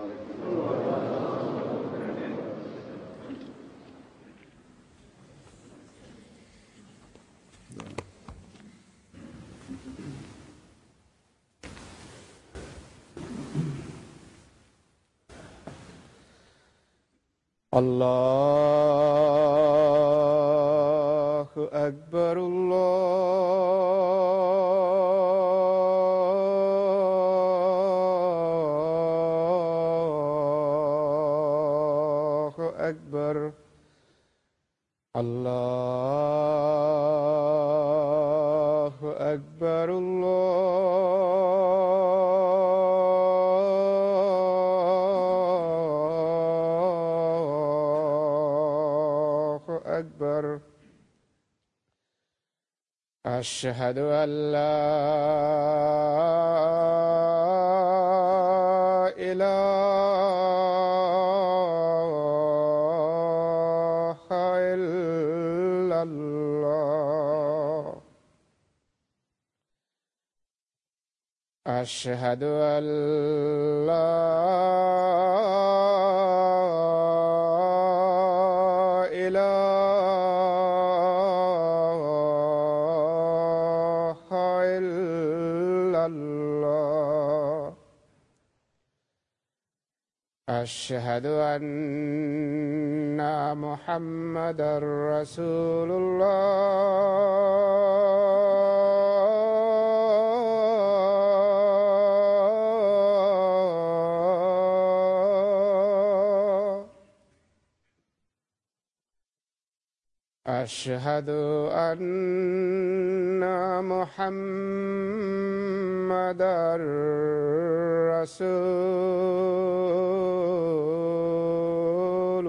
الله أكبر الله أكبر الله أكبر الله أكبر أشهد أن لا إله إلا الله أشهد أن لا إله إلا الله أشهد أن محمدا رسول الله أشهد أن محمدا رسول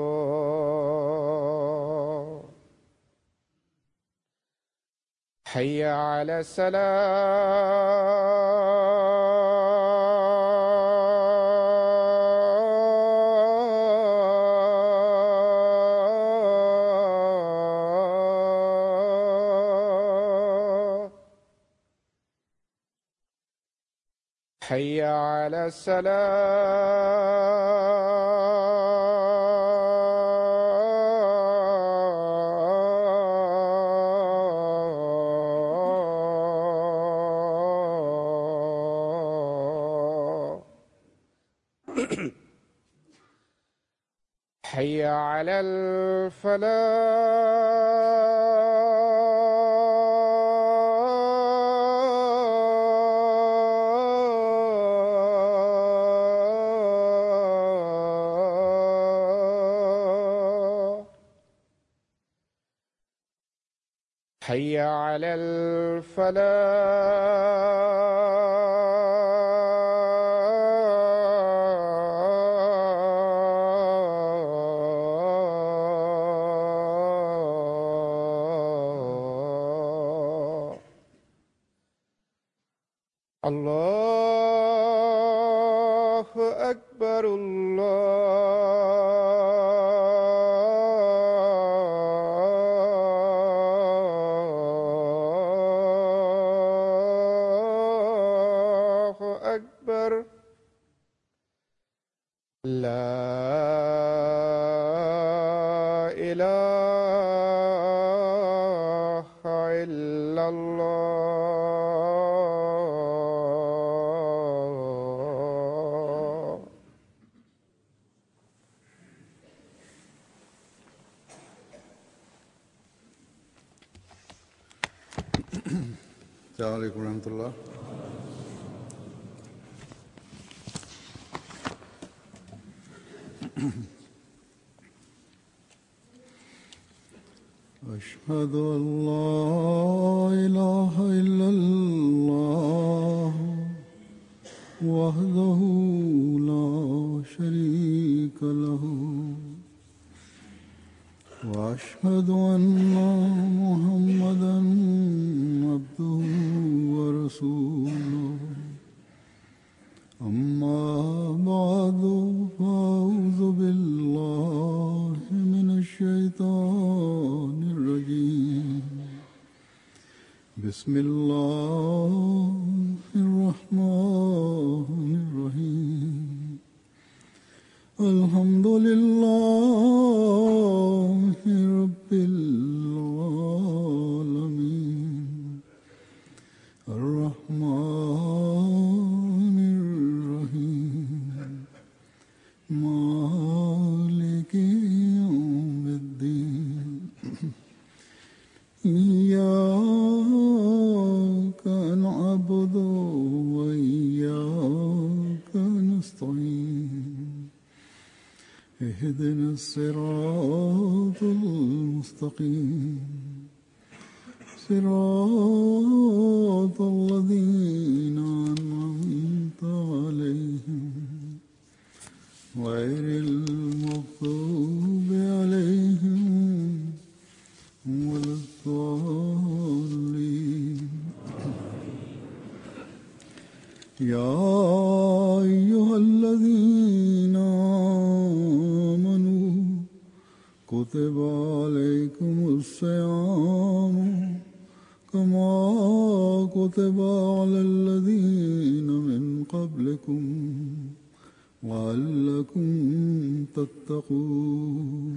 الله حي على السلام حي على السلام حي على الفلاح حي على الفلاح الله أكبر الله أكبر لا إله إلا الله السلام عليكم ورحمة الله أشهد أن لا إله إلا الله وحده لا شريك له وأشهد أن محمدا عبده ورسوله أما بعد فأعوذ بالله من الشيطان الرجيم بسم الله الرحمن الرحيم الحمد لله رب العالمين الرحمن الرحيم مالك يوم الدين إياك نعبد وإياك نستعين اهدنا الصراط المستقيم صراط الذين أنعمت عليهم غير المغضوب عليهم ولا الضالين يا أيها الذين آمنوا كتب عليكم الصيام كما كتب على الذين من قبلكم لعلكم تتقون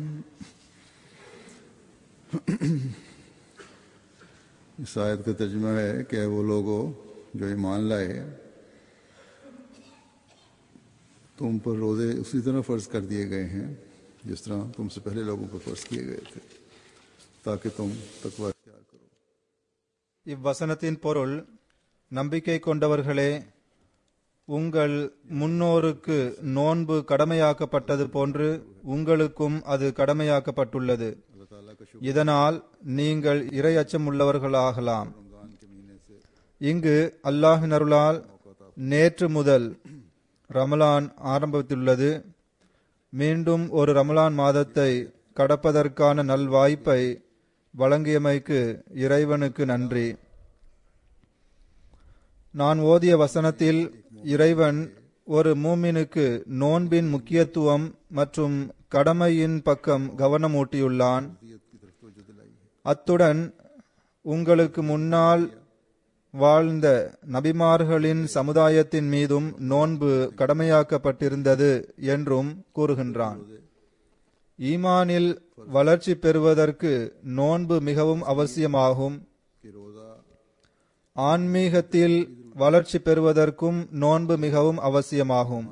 इस आयत का तर्जमा है कि वो लोगों जो ईमान लाए तुम पर रोज़े उसी तरह फ़र्ज़ कर दिए गए हैं जिस तरह तुमसे पहले लोगों पर फ़र्ज़ किए गए थे ताकि तुम तकवा इख्तियार करो இவ்வசனத்தின் பொருள் நம்பிக்கை கொண்டவர்களே உங்கள் முன்னோருக்கு நோன்பு கடமையாக்கப்பட்டது போன்று உங்களுக்கும் அது கடமையாக்கப்பட்டுள்ளது இதனால் நீங்கள் இறை அச்சம் உள்ளவர்களாகலாம் இங்கு அல்லாஹின் அருளால் நேற்று முதல் ரமலான் ஆரம்பித்துள்ளது மீண்டும் ஒரு ரமலான் மாதத்தை கடப்பதற்கான நல்வாய்ப்பை வழங்கியமைக்கு இறைவனுக்கு நன்றி நான் ஓதிய வசனத்தில் இறைவன் ஒரு மூமினுக்கு நோன்பின் முக்கியத்துவம் மற்றும் கடமையின் பக்கம் கவனமூட்டியுள்ளான் அத்துடன் உங்களுக்கு முன்னால் வாழ்ந்த நபிமார்களின் சமுதாயத்தின் மீதும் நோன்பு கடமையாக்கப்பட்டிருந்தது என்றும் கூறுகின்றான் ஈமானில் வளர்ச்சி பெறுவதற்கு நோன்பு மிகவும் அவசியமாகும் ஆன்மீகத்தில் வளர்ச்சி பெறுவதற்கும் நோன்பு மிகவும் அவசியமாகும்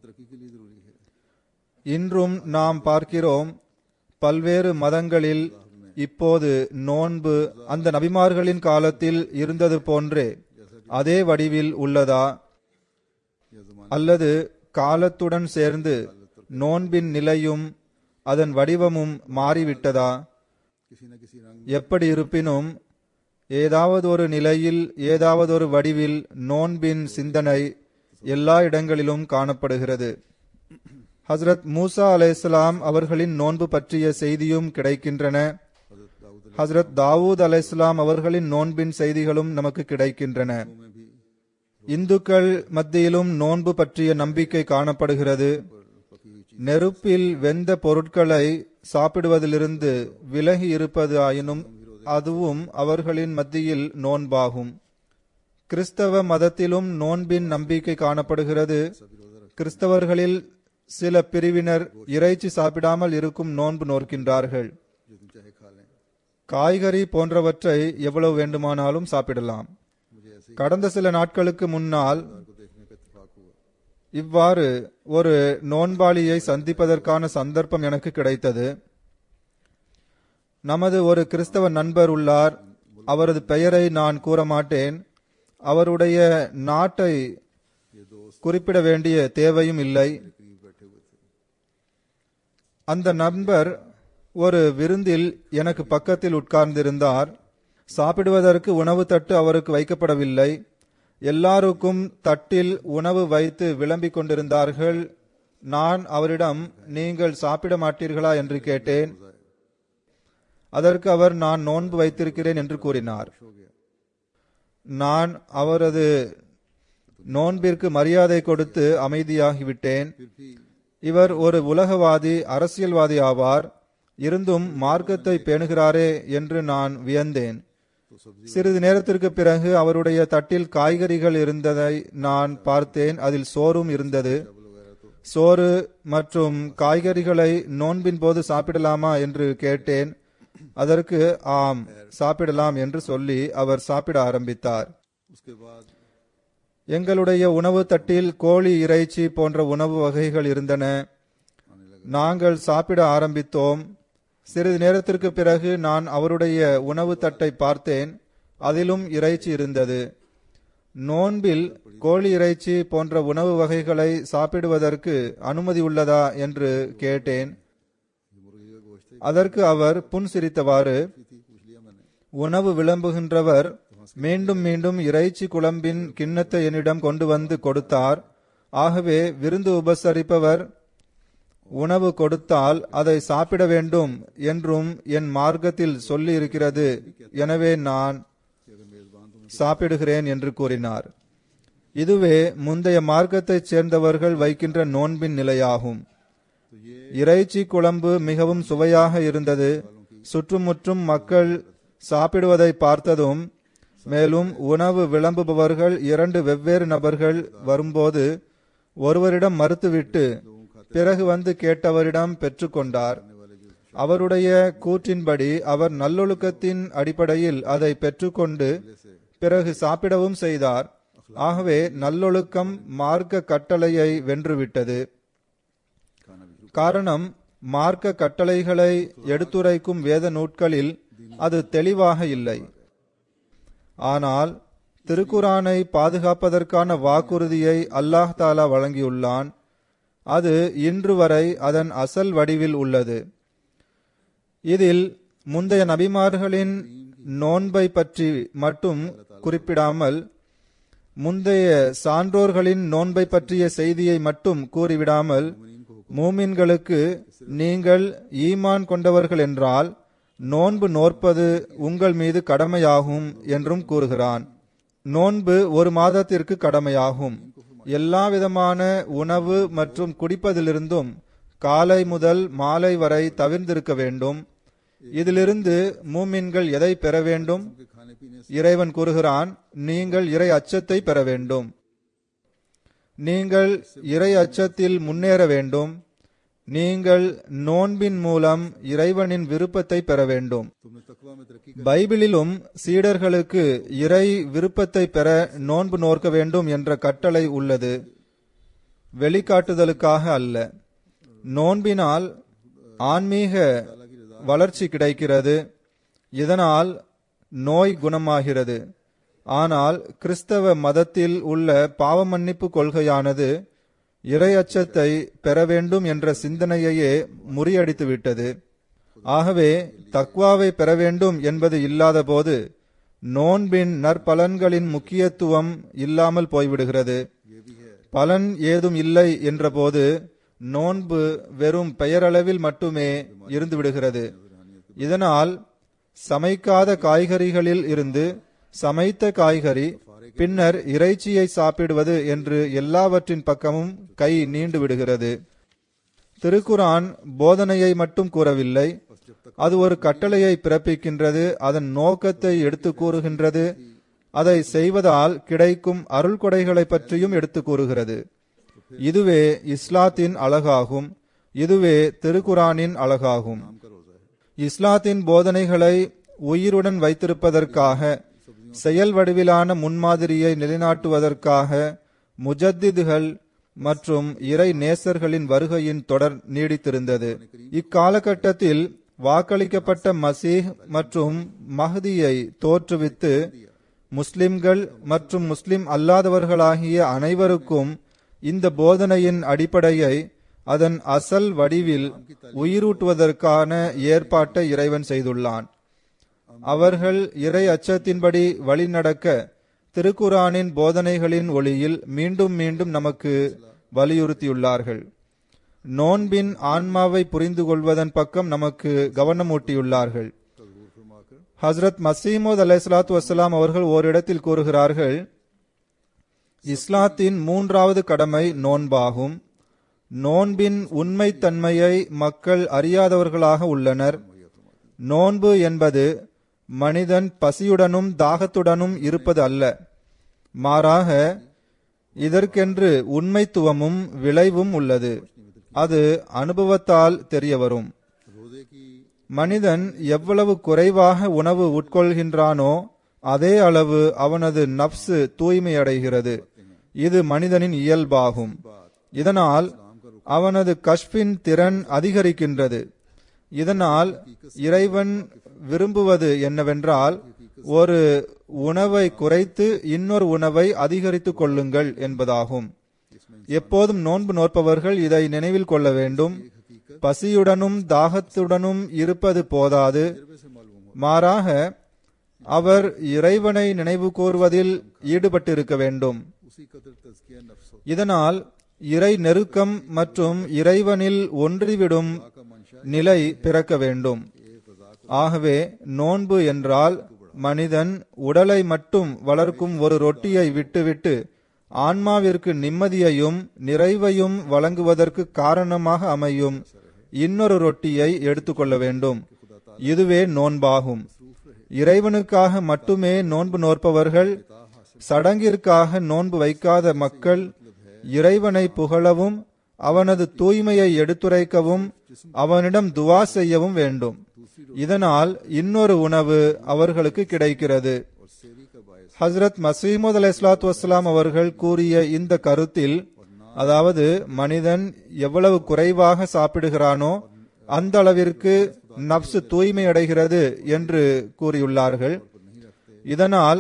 இன்றும் நாம் பார்க்கிறோம் பல்வேறு மதங்களில் இப்போது நோன்பு அந்த நபிமார்களின் காலத்தில் இருந்தது போன்றே அதே வடிவில் உள்ளதா அல்லது காலத்துடன் சேர்ந்து நோன்பின் நிலையும் அதன் வடிவமும் மாறிவிட்டதா எப்படி இருப்பினும் ஏதாவது ஒரு நிலையில் ஏதாவது ஒரு வடிவில் நோன்பின் சிந்தனை எல்லா இடங்களிலும் காணப்படுகிறது ஹஸ்ரத் மூசா அலைஹிஸ்ஸலாம் அவர்களின் நோன்பு பற்றிய செய்தியும் கிடைக்கின்றன ஹஸ்ரத் தாவூத் அலைஹிஸ்ஸலாம் அவர்களின் நோன்பின் செய்திகளும் நமக்கு கிடைக்கின்றன இந்துக்கள் மத்தியிலும் நோன்பு பற்றிய நம்பிக்கை காணப்படுகிறது நெருப்பில் வெந்த பொருட்களை சாப்பிடுவதிலிருந்து விலகி இருப்பது ஆயினும் அதுவும் அவர்களின் மத்தியில் நோன்பாகும் கிறிஸ்தவ மதத்திலும் நோன்பின் நம்பிக்கை காணப்படுகிறது கிறிஸ்தவர்களில் சில பிரிவினர் இறைச்சி சாப்பிடாமல் இருக்கும் நோன்பு நோக்கின்றார்கள் காய்கறி போன்றவற்றை எவ்வளவு வேண்டுமானாலும் சாப்பிடலாம் கடந்த சில நாட்களுக்கு முன்னால் இவ்வாறு ஒரு நோன்பாளியை சந்திப்பதற்கான சந்தர்ப்பம் எனக்கு கிடைத்தது நமது ஒரு கிறிஸ்தவ நண்பர் உள்ளார் அவரது பெயரை நான் கூற மாட்டேன் அவருடைய நாட்டை குறிப்பிட வேண்டிய தேவையும் இல்லை அந்த நண்பர் ஒரு விருந்தில் எனக்கு பக்கத்தில் உட்கார்ந்திருந்தார் சாப்பிடுவதற்கு உணவு தட்டு அவருக்கு வைக்கப்படவில்லை எல்லாருக்கும் தட்டில் உணவு வைத்து விளம்பிக் கொண்டிருந்தார்கள் நான் அவரிடம் நீங்கள் சாப்பிட மாட்டீர்களா என்று கேட்டேன் அதற்கு அவர் நான் நோன்பு வைத்திருக்கிறேன் என்று கூறினார் நான் அவரது நோன்பிற்கு மரியாதை கொடுத்து அமைதியாகிவிட்டேன் இவர் ஒரு உலகவாதி அரசியல்வாதி ஆவார் இருந்தும் மார்க்கத்தை பேணுகிறாரே என்று நான் வியந்தேன் சிறிது நேரத்திற்கு பிறகு அவருடைய தட்டில் காய்கறிகள் இருந்ததை நான் பார்த்தேன் அதில் சோறும் இருந்தது சோறு மற்றும் காய்கறிகளை நோன்பின் போது சாப்பிடலாமா என்று கேட்டேன் அதற்கு ஆம் சாப்பிடலாம் என்று சொல்லி அவர் சாப்பிட ஆரம்பித்தார் उसके बाद எங்களுடைய உணவு தட்டில் கோழி இறைச்சி போன்ற உணவு வகைகள் இருந்தன நாங்கள் சாப்பிட ஆரம்பித்தோம் சிறிது நேரத்திற்கு பிறகு நான் அவருடைய உணவு தட்டை பார்த்தேன் அதிலும் இறைச்சி இருந்தது நோன்பில் கோழி இறைச்சி போன்ற உணவு வகைகளை சாப்பிடுவதற்கு அனுமதி உள்ளதா என்று கேட்டேன் அதற்கு அவர் புன்சிரித்தவாறு உணவு விளம்புகின்றவர் மீண்டும் மீண்டும் இறைச்சி குழம்பின் கிண்ணத்தை என்னிடம் கொண்டு வந்து கொடுத்தார் ஆகவே விருந்து உபசரிப்பவர் உணவு கொடுத்தால் அதை சாப்பிட வேண்டும் என்றும் என் மார்க்கத்தில் சொல்லி இருக்கிறது எனவே நான் சாப்பிடுகிறேன் என்று கூறினார் இதுவே முந்தைய மார்க்கத்தைச் சேர்ந்தவர்கள் வைக்கின்ற நோன்பின் நிலையாகும் இறைச்சி குழம்பு மிகவும் சுவையாக இருந்தது சுற்றுமுற்றும் மக்கள் சாப்பிடுவதை பார்த்ததும் மேலும் உணவு விளம்புபவர்கள் இரண்டு வெவ்வேறு நபர்கள் வரும்போது ஒருவரிடம் மறுத்துவிட்டு பிறகு வந்து கேட்டவரிடம் பெற்றுக்கொண்டார் அவருடைய கூற்றின்படி அவர் நல்லொழுக்கத்தின் அடிப்படையில் அதை பெற்றுக்கொண்டு பிறகு சாப்பிடவும் செய்தார் ஆகவே நல்லொழுக்கம் மார்க்க கட்டளையை வென்றுவிட்டது காரணம் மார்க்க கட்டளைகளை எடுத்துரைக்கும் வேத நூட்களில் அது தெளிவாக இல்லை ஆனால் திருக்குரானை பாதுகாப்பதற்கான வாக்குறுதியை அல்லாஹ் தாலா வழங்கியுள்ளான் அது இன்று வரை அதன் அசல் வடிவில் உள்ளது இதில் முந்தைய நபிமார்களின் நோன்பை பற்றி மட்டும் குறிப்பிடாமல் முந்தைய சான்றோர்களின் நோன்பை பற்றிய செய்தியை மட்டும் கூறிவிடாமல் மூமின்களுக்கு நீங்கள் ஈமான் கொண்டவர்கள் என்றால் நோன்பு நோற்பது உங்கள் மீது கடமையாகும் என்றும் கூறுகிறான் நோன்பு ஒரு மாதத்திற்கு கடமையாகும் எல்லா விதமான உணவு மற்றும் குடிப்பதிலிருந்தும் காலை முதல் மாலை வரை தவிர்ந்திருக்க வேண்டும் இதிலிருந்து மூமின்கள் எதை பெற வேண்டும் இறைவன் கூறுகிறான் நீங்கள் இறை அச்சத்தை பெற வேண்டும் நீங்கள் இறை அச்சத்தில் முன்னேற வேண்டும் நீங்கள் நோன்பின் மூலம் இறைவனின் விருப்பத்தை பெற வேண்டும் तुमने तकवा में तरक्की பைபிளிலும் சீடர்களுக்கு இறை விருப்பத்தை பெற நோன்பு நோர்க்க வேண்டும் என்ற கட்டளை உள்ளது வெளிக்காட்டுதலுக்காக அல்ல நோன்பினால் ஆன்மீக வளர்ச்சி கிடைக்கிறது இதனால் நோய் குணமாகிறது ஆனால் கிறிஸ்தவ மதத்தில் உள்ள பாவ மன்னிப்பு கொள்கையானது இறை அச்சத்தை பெற வேண்டும் என்ற சிந்தனையையே முறியடித்து விட்டது ஆகவே தக்வாவை பெற வேண்டும் என்பது இல்லாத போது நோன்பின் நற்பலன்களின் முக்கியத்துவம் இல்லாமல் போய்விடுகிறது பலன் ஏதும் இல்லை என்றபோது நோன்பு வெறும் பெயரளவில் மட்டுமே இருந்து விடுகிறது இதனால் சமைக்காத காய்கறிகளில் இருந்து சமைத்த காய்கறி பின்னர் இறைச்சியை சாப்பிடுவது என்று எல்லாவற்றின் பக்கமும் கை நீண்டு விடுகிறது திருக்குரான் போதனையை மட்டும் கூறவில்லை அது ஒரு கட்டளையை பிறப்பிக்கின்றது அதன் நோக்கத்தை எடுத்து கூறுகின்றது அதை செய்வதால் கிடைக்கும் அருள் கொடைகளை பற்றியும் எடுத்து கூறுகிறது இதுவே இஸ்லாத்தின் அழகாகும் இதுவே திருக்குரானின் அழகாகும் இஸ்லாத்தின் போதனைகளை உயிருடன் வைத்திருப்பதற்காக செயல் வடிவிலான முன்மாதிரியை நிலைநாட்டுவதற்காக முஜத்திதுகள் மற்றும் இறை நேசர்களின் வருகையின் தொடர் நீடித்திருந்தது இக்காலகட்டத்தில் வாக்களிக்கப்பட்ட மசீஹ் மற்றும் மஹதியை தோற்றுவித்து முஸ்லிம்கள் மற்றும் முஸ்லிம் அல்லாதவர்களாகிய அனைவருக்கும் இந்த போதனையின் அடிப்படையை அதன் அசல் வடிவில் உயிரூட்டுவதற்கான ஏற்பாட்டை இறைவன் செய்துள்ளான் அவர்கள் இறை அச்சத்தின்படி வழிநடக்க திருக்குரானின் போதனைகளின் ஒளியில் மீண்டும் மீண்டும் நமக்கு வலியுறுத்தியுள்ளார்கள் நோன்பின் ஆன்மாவை புரிந்து கொள்வதன் பக்கம் நமக்கு கவனமூட்டியுள்ளார்கள் ஹஸ்ரத் மசீமோத் அலைஹிஸ்ஸலாத்து வஸ்ஸலாம் அவர்கள் ஓரிடத்தில் கூறுகிறார்கள் இஸ்லாத்தின் மூன்றாவது கடமை நோன்பாகும் நோன்பின் உண்மைத்தன்மையை மக்கள் அறியாதவர்களாக உள்ளனர் நோன்பு என்பது மனிதன் பசியுடனும் தாகத்துடனும் இருப்பது அல்ல மாறாக இதற்கென்று உண்மைத்துவமும் விளைவும் உள்ளது அது அனுபவத்தால் தெரியவரும் रोजे की மனிதன் எவ்வளவு குறைவாக உணவு உட்கொள்கின்றானோ அதே அளவு அவனது நப்சு தூய்மையடைகிறது இது மனிதனின் இயல்பாகும் இதனால் அவனது கஷ்பின் திறன் அதிகரிக்கின்றது இதனால் இறைவன் விரும்புவது என்னவென்றால் ஒரு உணவை குறைத்து இன்னொரு உணவை அதிகரித்துக் கொள்ளுங்கள் என்பதாகும் எப்போதும் நோன்பு நோற்பவர்கள் இதை நினைவில் கொள்ள வேண்டும் பசியுடனும் தாகத்துடனும் இருப்பது போதாது மாறாக அவர் இறைவனை நினைவு கூறுவதில் ஈடுபட்டிருக்க வேண்டும் उसी कदर तजकिया नफ्स हो இதனால் இறை நெருக்கம் மற்றும் இறைவனில் ஒன்றிவிடும் நிலை பிறக்க வேண்டும் ஆகவே நோன்பு என்றால் மனிதன் உடலை மட்டும் வளர்க்கும் ஒரு ரொட்டியை விட்டுவிட்டு ஆன்மாவிற்கு நிம்மதியையும் நிறைவையும் வழங்குவதற்கு காரணமாக அமையும் இன்னொரு ரொட்டியை எடுத்துக்கொள்ள வேண்டும் இதுவே நோன்பாகும் இறைவனுக்காக மட்டுமே நோன்பு நோற்பவர்கள் சடங்கிற்காக நோன்பு வைக்காத மக்கள் இறைவனை புகழவும் அவனது தூய்மையை எடுத்துரைக்கவும் அவனிடம் துவா செய்யவும் வேண்டும் இதனால் இன்னொரு உணவு அவர்களுக்கு கிடைக்கிறது ஹஸ்ரத் மசீமுத் அலை இஸ்லாத்து வஸ்லாம் அவர்கள் கூறிய இந்த கருத்தில் அதாவது மனிதன் எவ்வளவு குறைவாக சாப்பிடுகிறானோ அந்த அளவிற்கு நப்சு தூய்மை அடைகிறது என்று கூறியுள்ளார்கள் இதனால்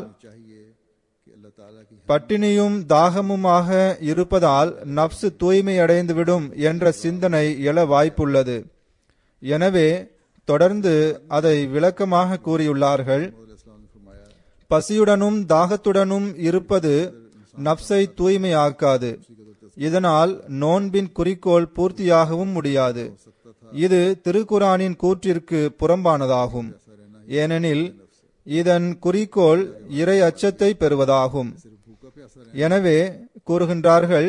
பட்டினியும் தாகமுமாக இருப்பதால் நப்சு தூய்மை அடைந்துவிடும் என்ற சிந்தனை எழ வாய்ப்புள்ளது எனவே தொடர்ந்து அதை விளக்கமாக கூறியுள்ளார்கள் பசியுடனும் தாகத்துடனும் இருப்பது நப்சை தூய்மையாக்காது இதனால் நோன்பின் குறிக்கோள் பூர்த்தியாகவும் முடியாது இது திருக்குரானின் கூற்றிற்கு புறம்பானதாகும் ஏனெனில் இதன் குறிக்கோள் இறை அச்சத்தை பெறுவதாகும் எனவே கூறுகின்றார்கள்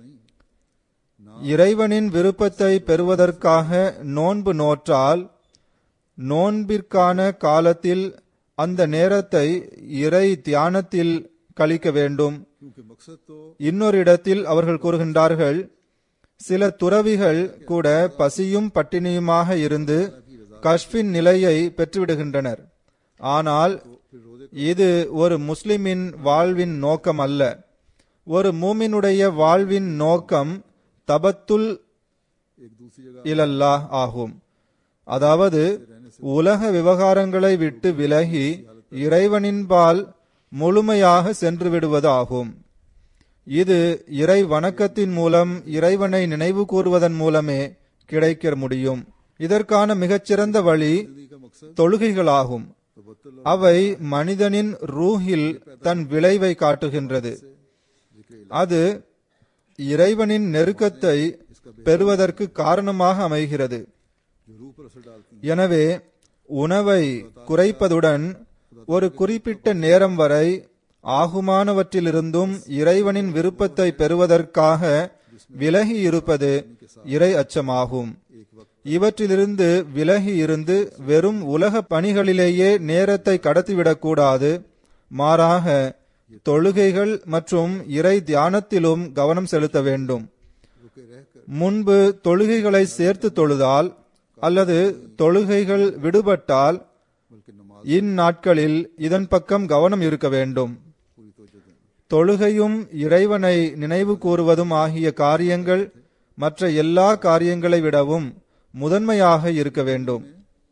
இறைவனின் விருப்பத்தை பெறுவதற்காக நோன்பு நோற்றால் நோன்பிற்கான காலத்தில் அந்த நேரத்தை இறை தியானத்தில் கழிக்க வேண்டும் क्योंकि मकसद तो இன்னொரு இடத்தில் அவர்கள் கூறுகின்றார்கள் சில துறவிகள் கூட பசியும் பட்டினியுமாக இருந்து கஷ்பின் நிலையை பெற்றுவிடுகின்றனர் ஆனால் இது ஒரு முஸ்லிமின் வாழ்வின் நோக்கம் அல்ல ஒரு மூமினுடைய வாழ்வின் நோக்கம் தபத்துல் एक दूसरी जगह இலல்லா ஆகும் அதாவது உலக விவகாரங்களை விட்டு விலகி இறைவனின்பால் முழுமையாக சென்று விடுவதாகும் இது இறை வணக்கத்தின் மூலம் இறைவனை நினைவு கூறுவதன் மூலமே கிடைக்க முடியும் இதற்கான மிகச்சிறந்த வழி தொழுகைகளாகும் அவை மனிதனின் ரூஹில் தன் விளைவை காட்டுகின்றது அது இறைவனின் நெருக்கத்தை பெறுவதற்கு காரணமாக அமைகிறது जो रूह पर असर डालती எனவே உணவை குறைப்பதுடன் ஒரு குறிப்பிட்ட நேரம் வரை ஆகுமானவற்றிலிருந்தும் இறைவனின் விருப்பத்தை பெறுவதற்காக விலகி இருப்பது இறை அச்சமாகும் இவற்றிலிருந்து விலகி இருந்து வெறும் உலக பணிகளிலேயே நேரத்தை கடத்திவிடக்கூடாது மாறாக தொழுகைகள் மற்றும் இறை தியானத்திலும் கவனம் செலுத்த வேண்டும் முன்பு தொழுகைகளை சேர்த்து தொழுதால் அல்லது தொழுகைகள் விடுபட்டால் இந்நாட்களில் இதன் பக்கம் கவனம் இருக்க வேண்டும் தொழுகையும் இறைவனை நினைவு கூறுவதும் ஆகிய காரியங்கள் மற்ற எல்லா காரியங்களை விடவும் முதன்மையாக இருக்க வேண்டும்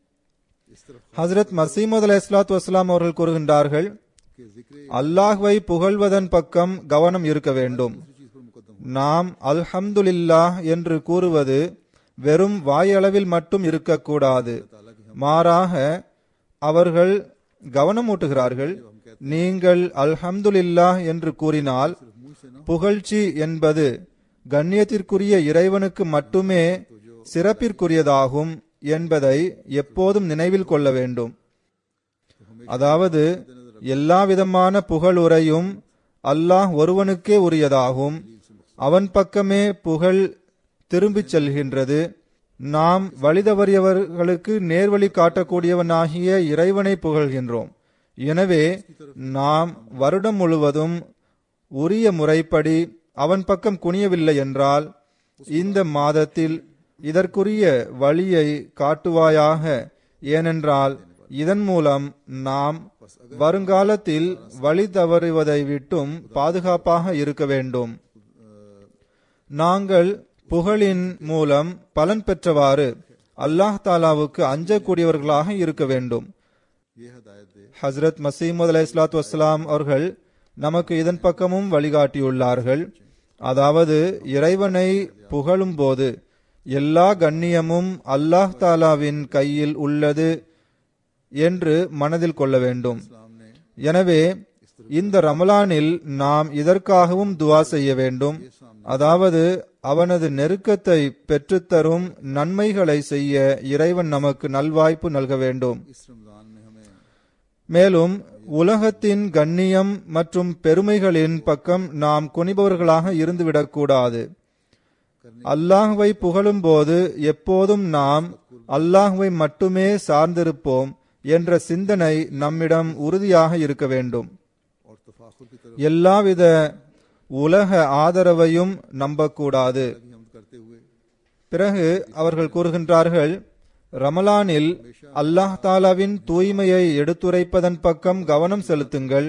ஹசரத் மசீமது அலை இஸ்லாத்து வஸ்லாம் அவர்கள் கூறுகின்றார்கள் அல்லாஹ்வை புகழ்வதன் பக்கம் கவனம் இருக்க வேண்டும் நாம் அல்ஹம்துலில்லாஹ் என்று கூறுவது வெறும் வாயளவில் மட்டும் இருக்கக்கூடாது மாறாக அவர்கள் கவனமூட்டுகிறார்கள் நீங்கள் அல்ஹம்துலில்லாஹ் என்று கூறினால் புகழ்ச்சி என்பது கண்ணியத்திற்குரிய இறைவனுக்கு மட்டுமே சிறப்பிற்குரியதாகும் என்பதை எப்போதும் நினைவில் கொள்ள வேண்டும் அதாவது எல்லா விதமான புகழுரையும் அல்லாஹ் ஒருவனுக்கே உரியதாகும் அவன் பக்கமே புகழ் திரும்பிச் செல்கின்றது நாம் வழிதவறியவர்களுக்கு நேர்வழி காட்டக்கூடியவனாகிய இறைவனை புகழ்கின்றோம் எனவே நாம் வருடம் முழுவதும் உரிய முறைப்படி அவன் பக்கம் குனியவில்லை என்றால் இந்த மாதத்தில் இதற்குரிய வழியை காட்டுவாயாக ஏனென்றால் இதன் மூலம் நாம் வருங்காலத்தில் வழி தவறுவதை விட்டும் பாதுகாப்பாக இருக்க வேண்டும் நாங்கள் புகழின் மூலம் பலன் பெற்றவாறு அல்லாஹ் தாலாவுக்கு அஞ்சக்கூடியவர்களாக இருக்க வேண்டும் ये हदायत दे ஹஸ்ரத் மசீமது அலை இஸ்லாத்து வஸ்லாம் அவர்கள் நமக்கு இதன் பக்கமும் வழிகாட்டியுள்ளார்கள் அதாவது இறைவனை புகழும் போது எல்லா கண்ணியமும் அல்லாஹ் தாலாவின் கையில் உள்ளது என்று மனதில் கொள்ள வேண்டும் எனவே இந்த ரமலானில் நாம் இதற்காகவும் துவா செய்ய வேண்டும் அதாவது அவனது நெருக்கத்தை பெற்றுத்தரும் நன்மைகளை செய்ய இறைவன் நமக்கு நல்வாய்ப்பு நல்க வேண்டும் इस रमजान में हमें மேலும் உலகத்தின் கண்ணியம் மற்றும் பெருமைகளின் பக்கம் நாம் குனிபவர்களாக இருந்துவிடக்கூடாது அல்லாஹ்வை புகழும் போது எப்போதும் நாம் அல்லாஹ்வை மட்டுமே சார்ந்திருப்போம் என்ற சிந்தனை நம்மிடம் உறுதியாக இருக்க வேண்டும் और तफाखुर की तरफ எல்லாவித உலக ஆதரவையும் நம்பக்கூடாது भी हम करते हुए பிறகு அவர்கள் கூறுகின்றார்கள் ரமலானில் அல்லாஹ் தாலாவின் தூய்மையை எடுத்துரைப்பதன் பக்கம் கவனம் செலுத்துங்கள்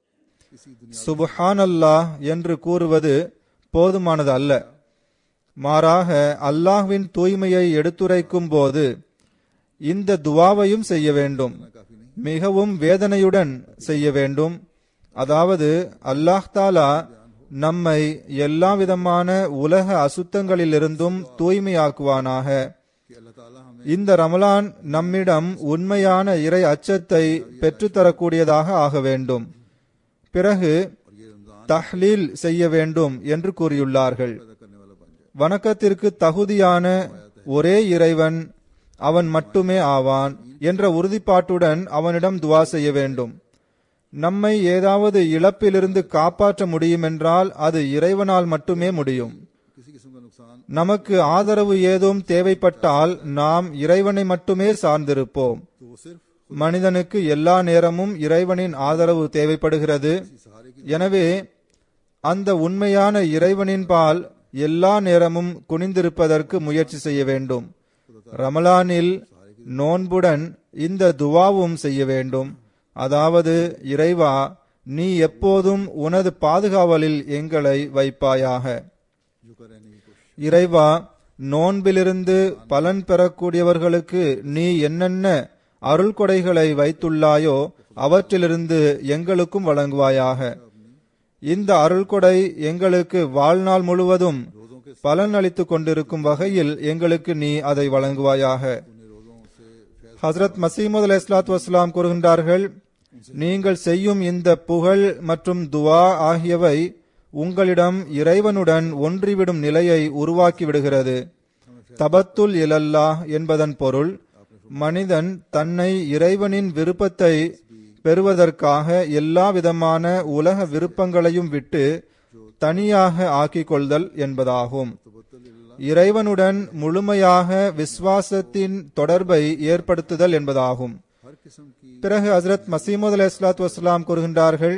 சுப்ஹான் அல்லாஹ் என்று கூறுவது போதுமானது அல்ல மாறாக அல்லாஹ்வின் தூய்மையை எடுத்துரைக்கும் போது இந்த துவாவையும் செய்ய வேண்டும் மிகவும் வேதனையுடன் செய்ய வேண்டும் அதாவது அல்லாஹ் தாலா நம்மை எல்லா விதமான உலக அசுத்தங்களிலிருந்தும் தூய்மையாக்குவானாக कि अल्लाह ताला हमें இந்த ரமலான் நம்மிடம் உண்மையான இறை அச்சத்தை பெற்றுத்தரக்கூடியதாக ஆக வேண்டும் பிறகு தஹ்லீல் செய்ய வேண்டும் என்று கூறியுள்ளார்கள் पैदा करने वाला बन जाए வணக்கத்திற்கு தகுதியான ஒரே இறைவன் அவன் மட்டுமே ஆவான் என்ற உறுதிப்பாட்டுடன் அவனிடம் துவா செய்ய வேண்டும் நம்மை ஏதாவது இழப்பிலிருந்து காப்பாற்ற முடியுமென்றால் அது இறைவனால் மட்டுமே முடியும் किसी किस्म का नुकसान நமக்கு ஆதரவு ஏதும் தேவைப்பட்டால் நாம் இறைவனை மட்டுமே சார்ந்திருப்போம் तो वो सिर्फ மனிதனுக்கு எல்லா நேரமும் இறைவனின் ஆதரவு தேவைப்படுகிறது எனவே அந்த உண்மையான இறைவனின் பால் எல்லா நேரமும் குனிந்திருப்பதற்கு முயற்சி செய்ய வேண்டும் ரமலானில் நோன்புடன் இந்த துவாவும் செய்ய வேண்டும் அதாவது இறைவா நீ எப்போதும் உனது பாதுகாவலில் எங்களை வைப்பாயாக झुका रहने की कोशिश இறைவா நோன்பிலிருந்து பலன் பெறக்கூடியவர்களுக்கு நீ என்னென்ன அருள் கொடைகளை வைத்துள்ளாயோ அவற்றிலிருந்து எங்களுக்கும் வழங்குவாயாக இந்த அருள்கொடை எங்களுக்கு வாழ்நாள் முழுவதும் பலன் அளித்துக் கொண்டிருக்கும் வகையில் எங்களுக்கு நீ அதை வழங்குவாயாக ஹசரத் மசீமது அலை இஸ்லாத்து வஸ்லாம் கூறுகின்றார்கள் நீங்கள் செய்யும் இந்த புகழ் மற்றும் துவா ஆகியவை உங்களிடம் இறைவனுடன் ஒன்றிவிடும் நிலையை உருவாக்கி விடுகிறது தபத்துல் இலல்லாஹ் என்பதன் பொருள் மனிதன் தன்னை இறைவனின் விருப்பத்தை பெறுவதற்காக எல்லா விதமான உலக விருப்பங்களையும் விட்டு தனியாக ஆக்கிக் கொள்தல் என்பதாகும் இறைவனுடன் முழுமையாக விஸ்வாசத்தின் தொடர்பை ஏற்படுத்துதல் என்பதாகும் हर किस्म की பிறகு ஹசரத் மசீமது அலி இஸ்லாத்து வஸ்லாம் கூறுகின்றார்கள்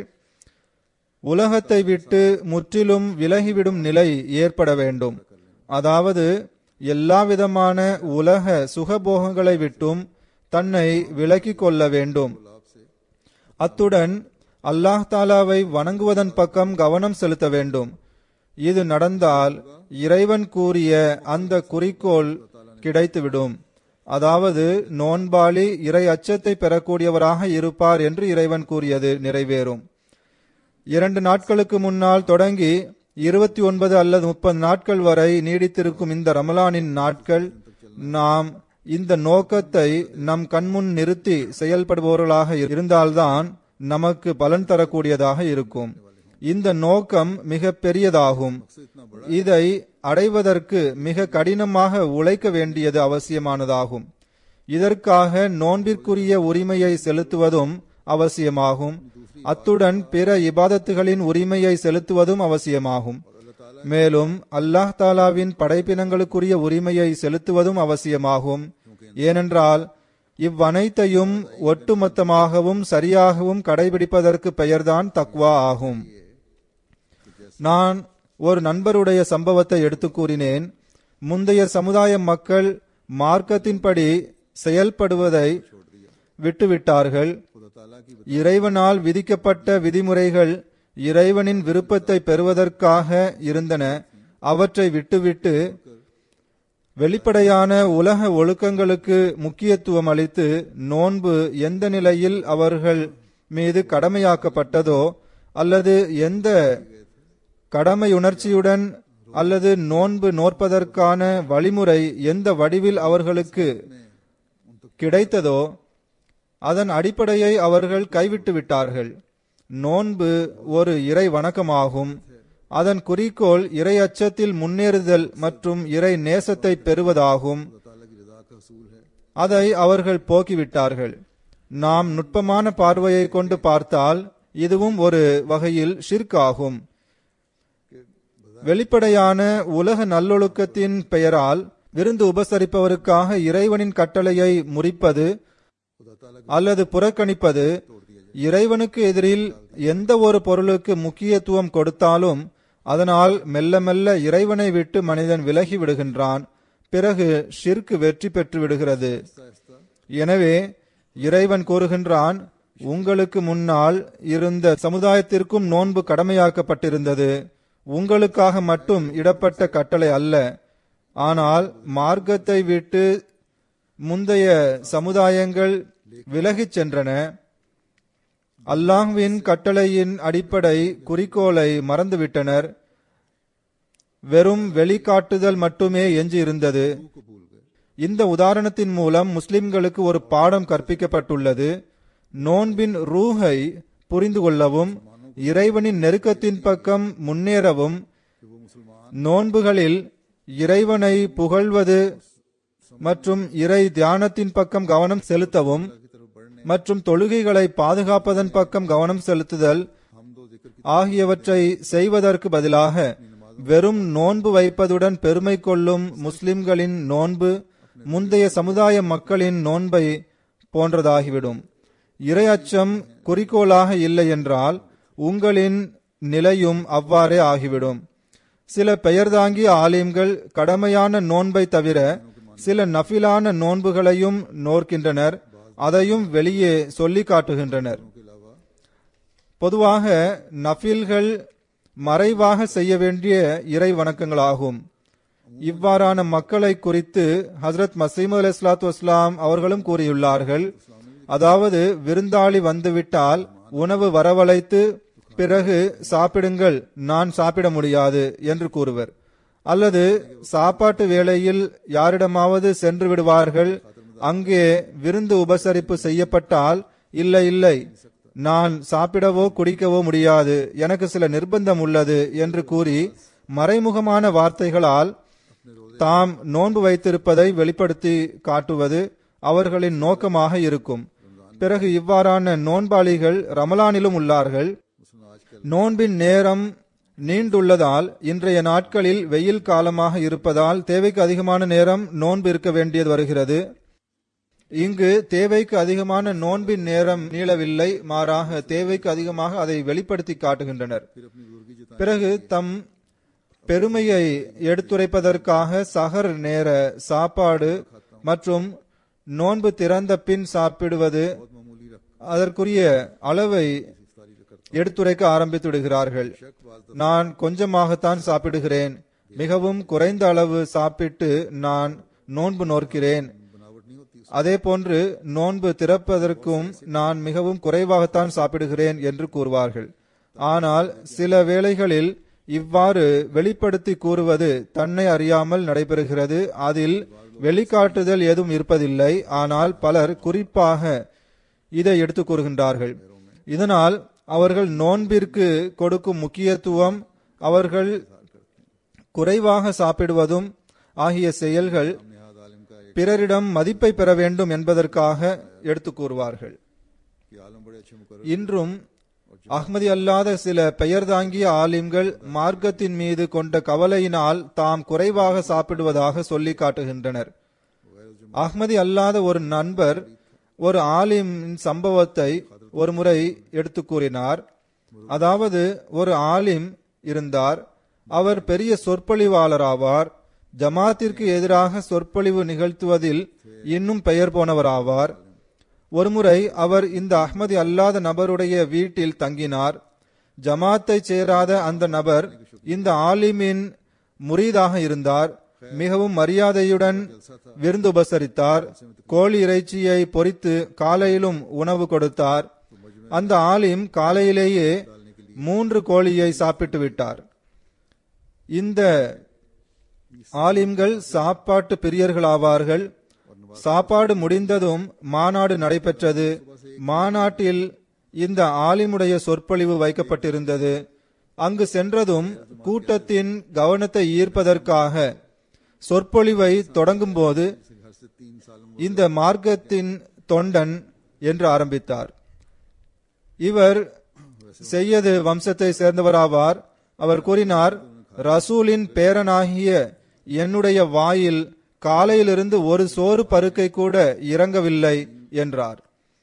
உலகத்தை விட்டு முற்றிலும் விலகிவிடும் நிலை ஏற்பட வேண்டும் அதாவது எல்லா விதமான உலக சுகபோகங்களை விட்டும் தன்னை விலக்கிக் கொள்ள வேண்டும் அத்துடன் அல்லாஹ் தாலாவை வணங்குவதன் பக்கம் கவனம் செலுத்த வேண்டும் இது நடந்தால் இறைவன் கூறிய அந்த குறிக்கோள் கிடைத்துவிடும் அதாவது நோன்பாளி இறை அச்சத்தை பெறக்கூடியவராக இருப்பார் என்று இறைவன் கூறியது நிறைவேறும் இரண்டு நாட்களுக்கு முன்னால் தொடங்கி இருபத்தி ஒன்பது அல்லது முப்பது நாட்கள் வரை நீடித்திருக்கும் இந்த ரமலானின் நாட்கள் நாம் இந்த நோக்கத்தை நம் கண்முன் நிறுத்தி செயல்படுபவர்களாக இருந்தால்தான் நமக்கு பலன் தரக்கூடியதாக இருக்கும் இந்த நோக்கம் மிக பெரியதாகும் இதை அடைவதற்கு மிக கடினமாக உழைக்க வேண்டியது அவசியமானதாகும் இதற்காக நோன்பிற்குரிய உரிமையை செலுத்துவதும் அவசியமாகும் அத்துடன் பிற இபாதத்துகளின் உரிமையை செலுத்துவதும் அவசியமாகும் மேலும் அல்லாஹ் தாலாவின் படைப்பினங்களுக்குரிய உரிமையை செலுத்துவதும் அவசியமாகும் ஏனென்றால் இவ்வனைத்தையும் ஒட்டுமொத்தமாகவும் சரியாகவும் கடைபிடிப்பதற்கு பெயர்தான் தக்வா ஆகும் நான் ஒரு நண்பருடைய சம்பவத்தை எடுத்து கூறினேன் முந்தைய சமுதாய மக்கள் மார்க்கத்தின்படி செயல்படுவதை விட்டுவிட்டார்கள் இறைவனால் விதிக்கப்பட்ட விதிமுறைகள் இறைவனின் விருப்பத்தை பெறுவதற்காக இருந்தன அவற்றை விட்டுவிட்டு வெளிப்படையான உலக ஒழுக்கங்களுக்கு முக்கியத்துவம் அளித்து நோன்பு எந்த நிலையில் அவர்கள் மீது கடமையாக்கப்பட்டதோ அல்லது எந்த கடமையுணர்ச்சியுடன் அல்லது நோன்பு நோற்பதற்கான வழிமுறை எந்த வடிவில் அவர்களுக்கு கிடைத்ததோ அதன் அடிப்படையை அவர்கள் கைவிட்டு விட்டார்கள் நோன்பு ஒரு இறை வணக்கமாகும் அதன் குறிக்கோள் இறை அச்சத்தில் முன்னேறுதல் மற்றும் இறை நேசத்தை பெறுவதாகும் அதை அவர்கள் போக்கிவிட்டார்கள் நாம் நுட்பமான பார்வையை கொண்டு பார்த்தால் இதுவும் ஒரு வகையில் ஷிர்க் ஆகும் வெளிப்படையான உலக நல்லொழுக்கத்தின் பெயரால் விருந்து உபசரிப்பவருக்காக இறைவனின் கட்டளையை முறிப்பது அல்லது புறக்கணிப்பது இறைவனுக்கு எதிரில் எந்த ஒரு பொருளுக்கு முக்கியத்துவம் கொடுத்தாலும் அதனால் மெல்ல மெல்ல இறைவனை விட்டு மனிதன் விலகி விடுகின்றான் பிறகு ஷிர்க் வெற்றி பெற்று விடுகிறது எனவே இறைவன் கூறுகின்றான் உங்களுக்கு முன்னால் இருந்த சமுதாயத்திற்கும் நோன்பு கடமையாக்கப்பட்டிருந்தது உங்களுக்காக மட்டும் இடப்பட்ட கட்டளை அல்ல ஆனால் மார்க்கத்தை விட்டு முந்தைய சமுதாயங்கள் விலகிச் சென்றன அல்லாஹ்வின் கட்டளையின் அடிப்படை குறிக்கோளை மறந்துவிட்டனர் வெறும் வெளிக்காட்டுதல் மட்டுமே எஞ்சி இருந்தது இந்த உதாரணத்தின் மூலம் முஸ்லிம்களுக்கு ஒரு பாடம் கற்பிக்கப்பட்டுள்ளது நோன்பின் ரூஹை புரிந்து கொள்ளவும் இறைவனின் நெருக்கத்தின் பக்கம் முன்னேறவும் நோன்புகளில் இறைவனை புகழ்வது மற்றும் இறை தியானத்தின் பக்கம் கவனம் செலுத்தவும் மற்றும் தொழுகைகளை பாதுகாப்பதன் பக்கம் கவனம் செலுத்துதல் ஆகியவற்றை செய்வதற்கு பதிலாக வெறும் நோன்பு வைப்பதுடன் பெருமை கொள்ளும் முஸ்லிம்களின் நோன்பு முந்தைய சமுதாய மக்களின் நோன்பை போன்றதாகிவிடும் இறை அச்சம் குறிக்கோளாக இல்லை என்றால் உங்களின் நிலையும் அவ்வாறே ஆகிவிடும் சில பெயர்தாங்கிய ஆலிம்கள் கடமையான நோன்பை தவிர சில நஃபிலான நோன்புகளையும் நோர்க்கின்றனர் அதையும் வெளியே சொல்லி காட்டுகின்றனர் பொதுவாக நஃபில்கள் மறைவாக செய்ய வேண்டிய இறை வணக்கங்களாகும் இவ்வாறான மக்களை குறித்து ஹசரத் மசீம் அலி இஸ்லாத்து வஸ்லாம் அவர்களும் கூறியுள்ளார்கள் அதாவது விருந்தாளி வந்துவிட்டால் உணவு வரவழைத்து பிறகு சாப்பிடுங்கள் நான் சாப்பிட முடியாது என்று கூறுவர் அல்லது சாப்பாட்டு வேளையில் யாரிடமாவது சென்று விடுவார்கள் அங்கே விருந்து உபசரிப்பு செய்யப்பட்டால் இல்லை இல்லை நான் சாப்பிடவோ குடிக்கவோ முடியாது எனக்கு சில நிர்பந்தம் உள்ளது என்று கூறி மறைமுகமான வார்த்தைகளால் தாம் நோன்பு வைத்திருப்பதை வெளிப்படுத்தி காட்டுவது அவர்களின் நோக்கமாக இருக்கும் பிறகு இவ்வாறான நோன்பாளிகள் ரமலானிலும் உள்ளார்கள் நோன்பின் நேரம் நீண்டுள்ளதால் இன்றைய நாட்களில் வெயில் காலமாக இருப்பதால் தேவைக்கு அதிகமான நேரம் நோன்பு இருக்க வேண்டியது வருகிறது இங்கு தேவைக்கு அதிகமான நோன்பின் நேரம் நீளவில்லை மாறாக தேவைக்கு அதிகமாக அதை வெளிப்படுத்தி காட்டுகின்றனர் பிறகு தம் பெருமையை எடுத்துரைப்பதற்காக சகர் நேர சாப்பாடு மற்றும் நோன்பு திறந்த பின் சாப்பிடுவது அதற்குரிய அளவை எடுத்துரைக்க ஆரம்பித்து விடுகிறார்கள் நான் கொஞ்சமாகத்தான் சாப்பிடுகிறேன் மிகவும் குறைந்த அளவு சாப்பிட்டு நான் நோன்பு நோக்கிறேன் அதே போன்று நோன்பு திறப்பதற்கும் நான் மிகவும் குறைவாகத்தான் சாப்பிடுகிறேன் என்று கூறுவார்கள் ஆனால் சில வேளைகளில் இவ்வாறு வெளிப்படுத்தி கூறுவது தன்னை அறியாமல் நடைபெறுகிறது அதில் வெளிக்காட்டுதல் ஏதும் இருப்பதில்லை ஆனால் பலர் குறிப்பாக இதை எடுத்து கூறுகின்றார்கள் இதனால் அவர்கள் நோன்பிற்கு கொடுக்கும் முக்கியத்துவம் அவர்கள் குறைவாக சாப்பிடுவதும் ஆகிய செயல்கள் பிறரிடம் மதிப்பை பெற வேண்டும் என்பதற்காக எடுத்து கூறுவார்கள் இன்றும் அஹ்மதி அல்லாத சில பெயர் தாங்கிய ஆலிம்கள் மார்க்கத்தின் மீது கொண்ட கவலையினால் தாம் குறைவாக சாப்பிடுவதாக சொல்லி காட்டுகின்றனர் அஹ்மதி அல்லாத ஒரு நண்பர் ஒரு ஆலிமின் சம்பவத்தை ஒரு முறை எடுத்து கூறினார் அதாவது ஒரு ஆலிம் இருந்தார் அவர் பெரிய சொற்பொழிவாளராவார் ஜமாத்திற்கு எதிராக சொற்பொழிவு நிகழ்த்துவதில் இன்னும் பெயர் போனவராவார் ஒருமுறை அவர் இந்த அஹ்மதி அல்லாத நபருடைய வீட்டில் தங்கினார் ஜமாத்தை சேராத அந்த நபர் இந்த ஆலிமின் முரீதாக இருந்தார் மிகவும் மரியாதையுடன் விருந்து உபசரித்தார் கோழி இறைச்சியை பொரித்து காலையிலும் உணவு கொடுத்தார் அந்த ஆலிம் காலையிலேயே மூன்று கோழியை சாப்பிட்டு விட்டார் இந்த ஆலிம்கள் சாப்பாட்டு பிரியர்களாவார்கள் சாப்பாடு முடிந்ததும் மாநாடு நடைபெற்றது மாநாட்டில் இந்த ஆலிமுடைய சொற்பொழிவு வைக்கப்பட்டிருந்தது அங்கு சென்றதும் கூட்டத்தின் கவனத்தை ஈர்ப்பதற்காக சொற்பொழிவை தொடங்கும்போது இந்த மார்க்கத்தின் தொண்டன் என்று ஆரம்பித்தார் இவர் செய்யது வம்சத்தை சேர்ந்தவராவார் அவர் கூறினார் ரசூலின் பேரனாகிய என்னுடைய வாயில் காலையிலிருந்து ஒரு சோறு பருக்கை கூட இறங்கவில்லை என்றார்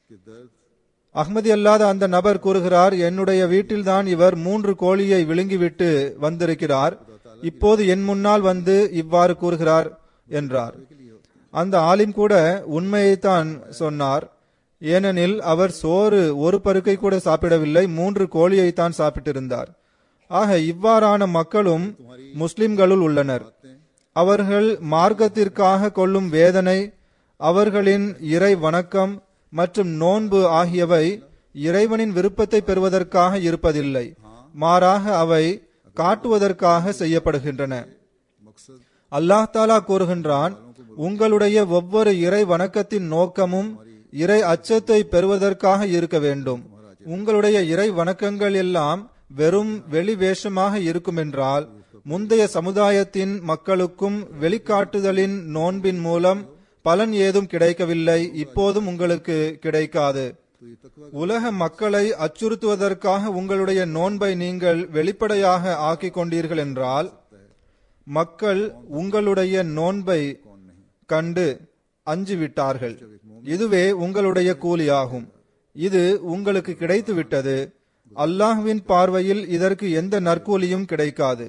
அஹ்மதி அல்லாத அந்த நபர் கூறுகிறார் என்னுடைய வீட்டில்தான் இவர் மூன்று கோழியை விழுங்கிவிட்டு வந்திருக்கிறார் இப்போது என் முன்னால் வந்து இவ்வாறு கூறுகிறார் என்றார் அந்த ஆலிம் கூட உண்மையைத்தான் சொன்னார் ஏனெனில் அவர் சோறு ஒரு பருக்கை கூட சாப்பிடவில்லை மூன்று கோழியைத்தான் சாப்பிட்டிருந்தார் ஆக இவ்வாறான மக்களும் முஸ்லிம்களுள் உள்ளனர் அவர்கள் மார்க்கத்திற்காக கொள்ளும் வேதனை அவர்களின் இறை வணக்கம் மற்றும் நோன்பு ஆகியவை இறைவனின் விருப்பத்தை பெறுவதற்காக இருப்பதில்லை மாறாக அவை காட்டுவதற்காக செய்யப்படுகின்றன அல்லாஹ் தாலா கூறுகின்றான் உங்களுடைய ஒவ்வொரு இறை வணக்கத்தின் நோக்கமும் இறை அச்சத்தை பெறுவதற்காக இருக்க வேண்டும் உங்களுடைய இறை வணக்கங்கள் எல்லாம் வெறும் வெளி வேஷமாக இருக்குமென்றால் முந்தைய சமுதாயத்தின் மக்களுக்கும் வெளிக்காட்டுதலின் நோன்பின் மூலம் பலன் ஏதும் கிடைக்கவில்லை இப்போதும் உங்களுக்கு கிடைக்காது உலக மக்களை அச்சுறுத்துவதற்காக உங்களுடைய நோன்பை நீங்கள் வெளிப்படையாக ஆக்கிக் கொண்டீர்கள் என்றால் மக்கள் உங்களுடைய நோன்பை கண்டு அஞ்சு விட்டார்கள் இதுவே உங்களுடைய கூலியாகும் இது உங்களுக்கு கிடைத்து விட்டது அல்லாஹ்வின் பார்வையில் இதற்கு எந்த நற்கூலியும் கிடைக்காது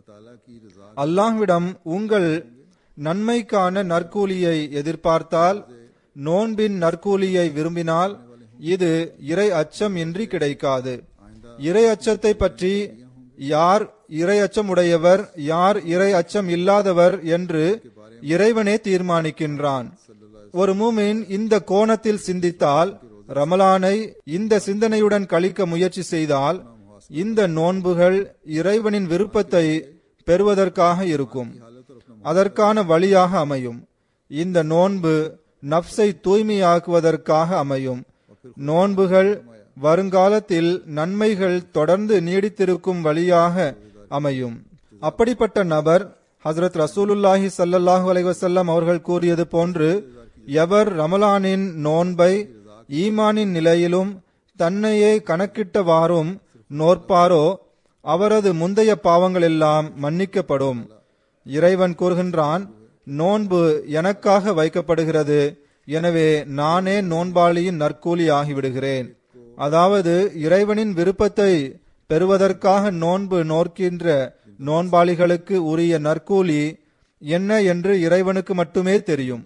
அல்லாஹ்விடம் உங்கள் நன்மைக்கான நற்கூலியை எதிர்பார்த்தால் நோன்பின் நற்கூலியை விரும்பினால் இது இறை அச்சம் இன்றி கிடைக்காது இறை அச்சத்தை பற்றி யார் இறை அச்சம் உடையவர் யார் இறை அச்சம் இல்லாதவர் என்று இறைவனே தீர்மானிக்கின்றான் ஒரு மூமின் இந்த கோணத்தில் சிந்தித்தால் ரமலானை இந்த சிந்தனையுடன் கழிக்க முயற்சி செய்தால் இந்த நோன்புகள் இறைவனின் விருப்பத்தை பெறுவதற்காக இருக்கும் அதற்கான வழியாக அமையும் இந்த நோன்பு நப்சை தூய்மையாக்குவதற்காக அமையும் நோன்புகள் வருங்காலத்தில் நன்மைகள் தொடர்ந்து நீடித்திருக்கும் வழியாக அமையும் அப்படிப்பட்ட நபர் ஹசரத் ரசூலுல்லாஹி சல்லல்லாஹு அலைவசல்லம் அவர்கள் கூறியது போன்று எவர் ரமலானின் நோன்பை ஈமானின் நிலையிலும் தன்னையே கணக்கிட்டவாறும் நோற்பாரோ அவரது முந்தைய பாவங்கள் எல்லாம் மன்னிக்கப்படும் இறைவன் கூறுகின்றான் நோன்பு எனக்காக வைக்கப்படுகிறது எனவே நானே நோன்பாளியின் நற்கூலி ஆகிவிடுகிறேன் அதாவது இறைவனின் விருப்பத்தை பெறுவதற்காக நோன்பு நோக்கின்ற நோன்பாளிகளுக்கு உரிய நற்கூலி என்ன என்று இறைவனுக்கு மட்டுமே தெரியும்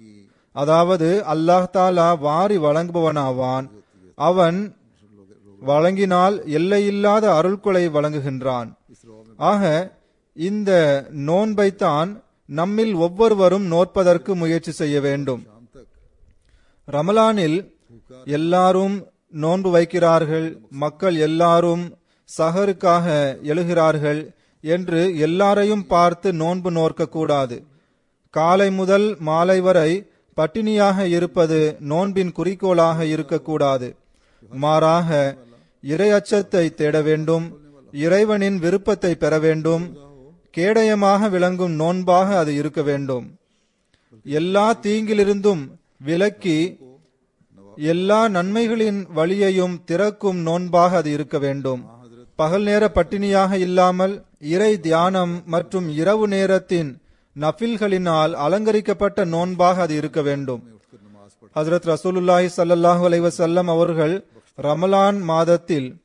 அதாவது அல்லாஹ் தாலா வாரி வழங்குபவனாவான் அவன் வழங்கினால் எல்லையில்லாத அருள்கொலை வழங்குகின்றான் ஆக இந்த நோன்பைத்தான் நம்மில் ஒவ்வொருவரும் நோற்பதற்கு முயற்சி செய்ய வேண்டும் ரமலானில் எல்லாரும் நோன்பு வைக்கிறார்கள் மக்கள் எல்லாரும் சஹருக்காக எழுகிறார்கள் என்று எல்லாரையும் பார்த்து நோன்பு நோற்க கூடாது காலை முதல் மாலை வரை பட்டினியாக இருப்பது நோன்பின் குறிக்கோளாக இருக்கக்கூடாது மாறாக இறை அச்சத்தை தேட வேண்டும் இறைவனின் விருப்பத்தை பெற வேண்டும் கேடயமாக விளங்கும் நோன்பாக அது இருக்க வேண்டும் எல்லா தீங்கிலிருந்தும் விலக்கி எல்லா நன்மைகளின் வழியையும் திறக்கும் நோன்பாக அது இருக்க வேண்டும் பகல் நேர பட்டினியாக இல்லாமல் இறை தியானம் மற்றும் இரவு நேரத்தின் நஃபில்களினால் அலங்கரிக்கப்பட்ட நோன்பாக அது இருக்க வேண்டும் ஹசரத் ரசூலுல்லாஹி சல்லாஹூ அலைவசல்லம் அவர்கள் ரமலான் மாதத்தில்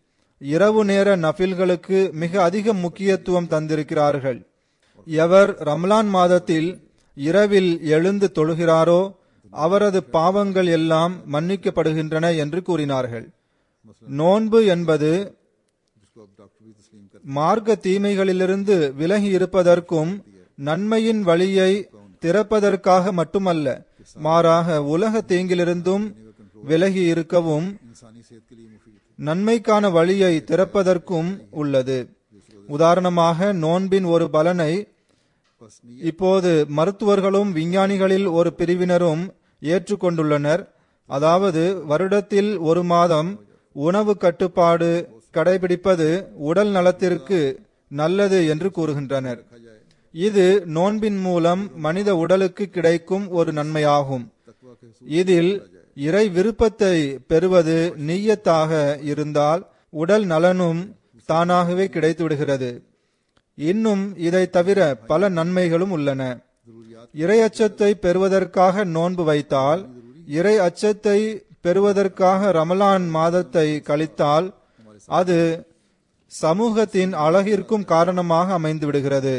இரவு நேர நஃபில்களுக்கு மிக அதிக முக்கியத்துவம் தந்திருக்கிறார்கள் எவர் ரம்லான் மாதத்தில் இரவில் எழுந்து தொழுகிறாரோ அவரது பாவங்கள் எல்லாம் மன்னிக்கப்படுகின்றன என்று கூறினார்கள் நோன்பு என்பது जिसको अब डॉक्टर भी तस्लीम कर மார்க்க தீமைகளிலிருந்து விலகி இருப்பதற்கும் நன்மையின் வழியை திறப்பதற்காக மட்டுமல்ல மாறாக உலக தீங்கிலிருந்தும் விலகி இருக்கவும் इंसानी सेहत के लिए मुफीद நன்மைக்கான வழியை திறப்பதற்கும் உள்ளது உதாரணமாக நோன்பின் ஒரு பலனை बस இப்போது மருத்துவர்களும் விஞ்ஞானிகளில் ஒரு பிரிவினரும் ஏற்றுக்கொண்டுள்ளனர் அதாவது வருடத்தில் ஒரு மாதம் உணவு கட்டுப்பாடு கடைபிடிப்பது உடல் நலத்திற்கு நல்லது என்று கூறுகின்றனர் இது நோன்பின் மூலம் மனித உடலுக்கு கிடைக்கும் ஒரு நன்மையாகும் இதில் இறை விருப்பத்தை பெறுவது நீயத்தாக இருந்தால் உடல் நலனும் தானாகவே கிடைத்துவிடுகிறது இன்னும் இதை தவிர பல நன்மைகளும் உள்ளன இறை அச்சத்தை பெறுவதற்காக நோன்பு வைத்தால் இறை அச்சத்தை பெறுவதற்காக ரமலான் மாதத்தை கழித்தால் அது சமூகத்தின் அழகிற்கும் காரணமாக அமைந்து விடுகிறது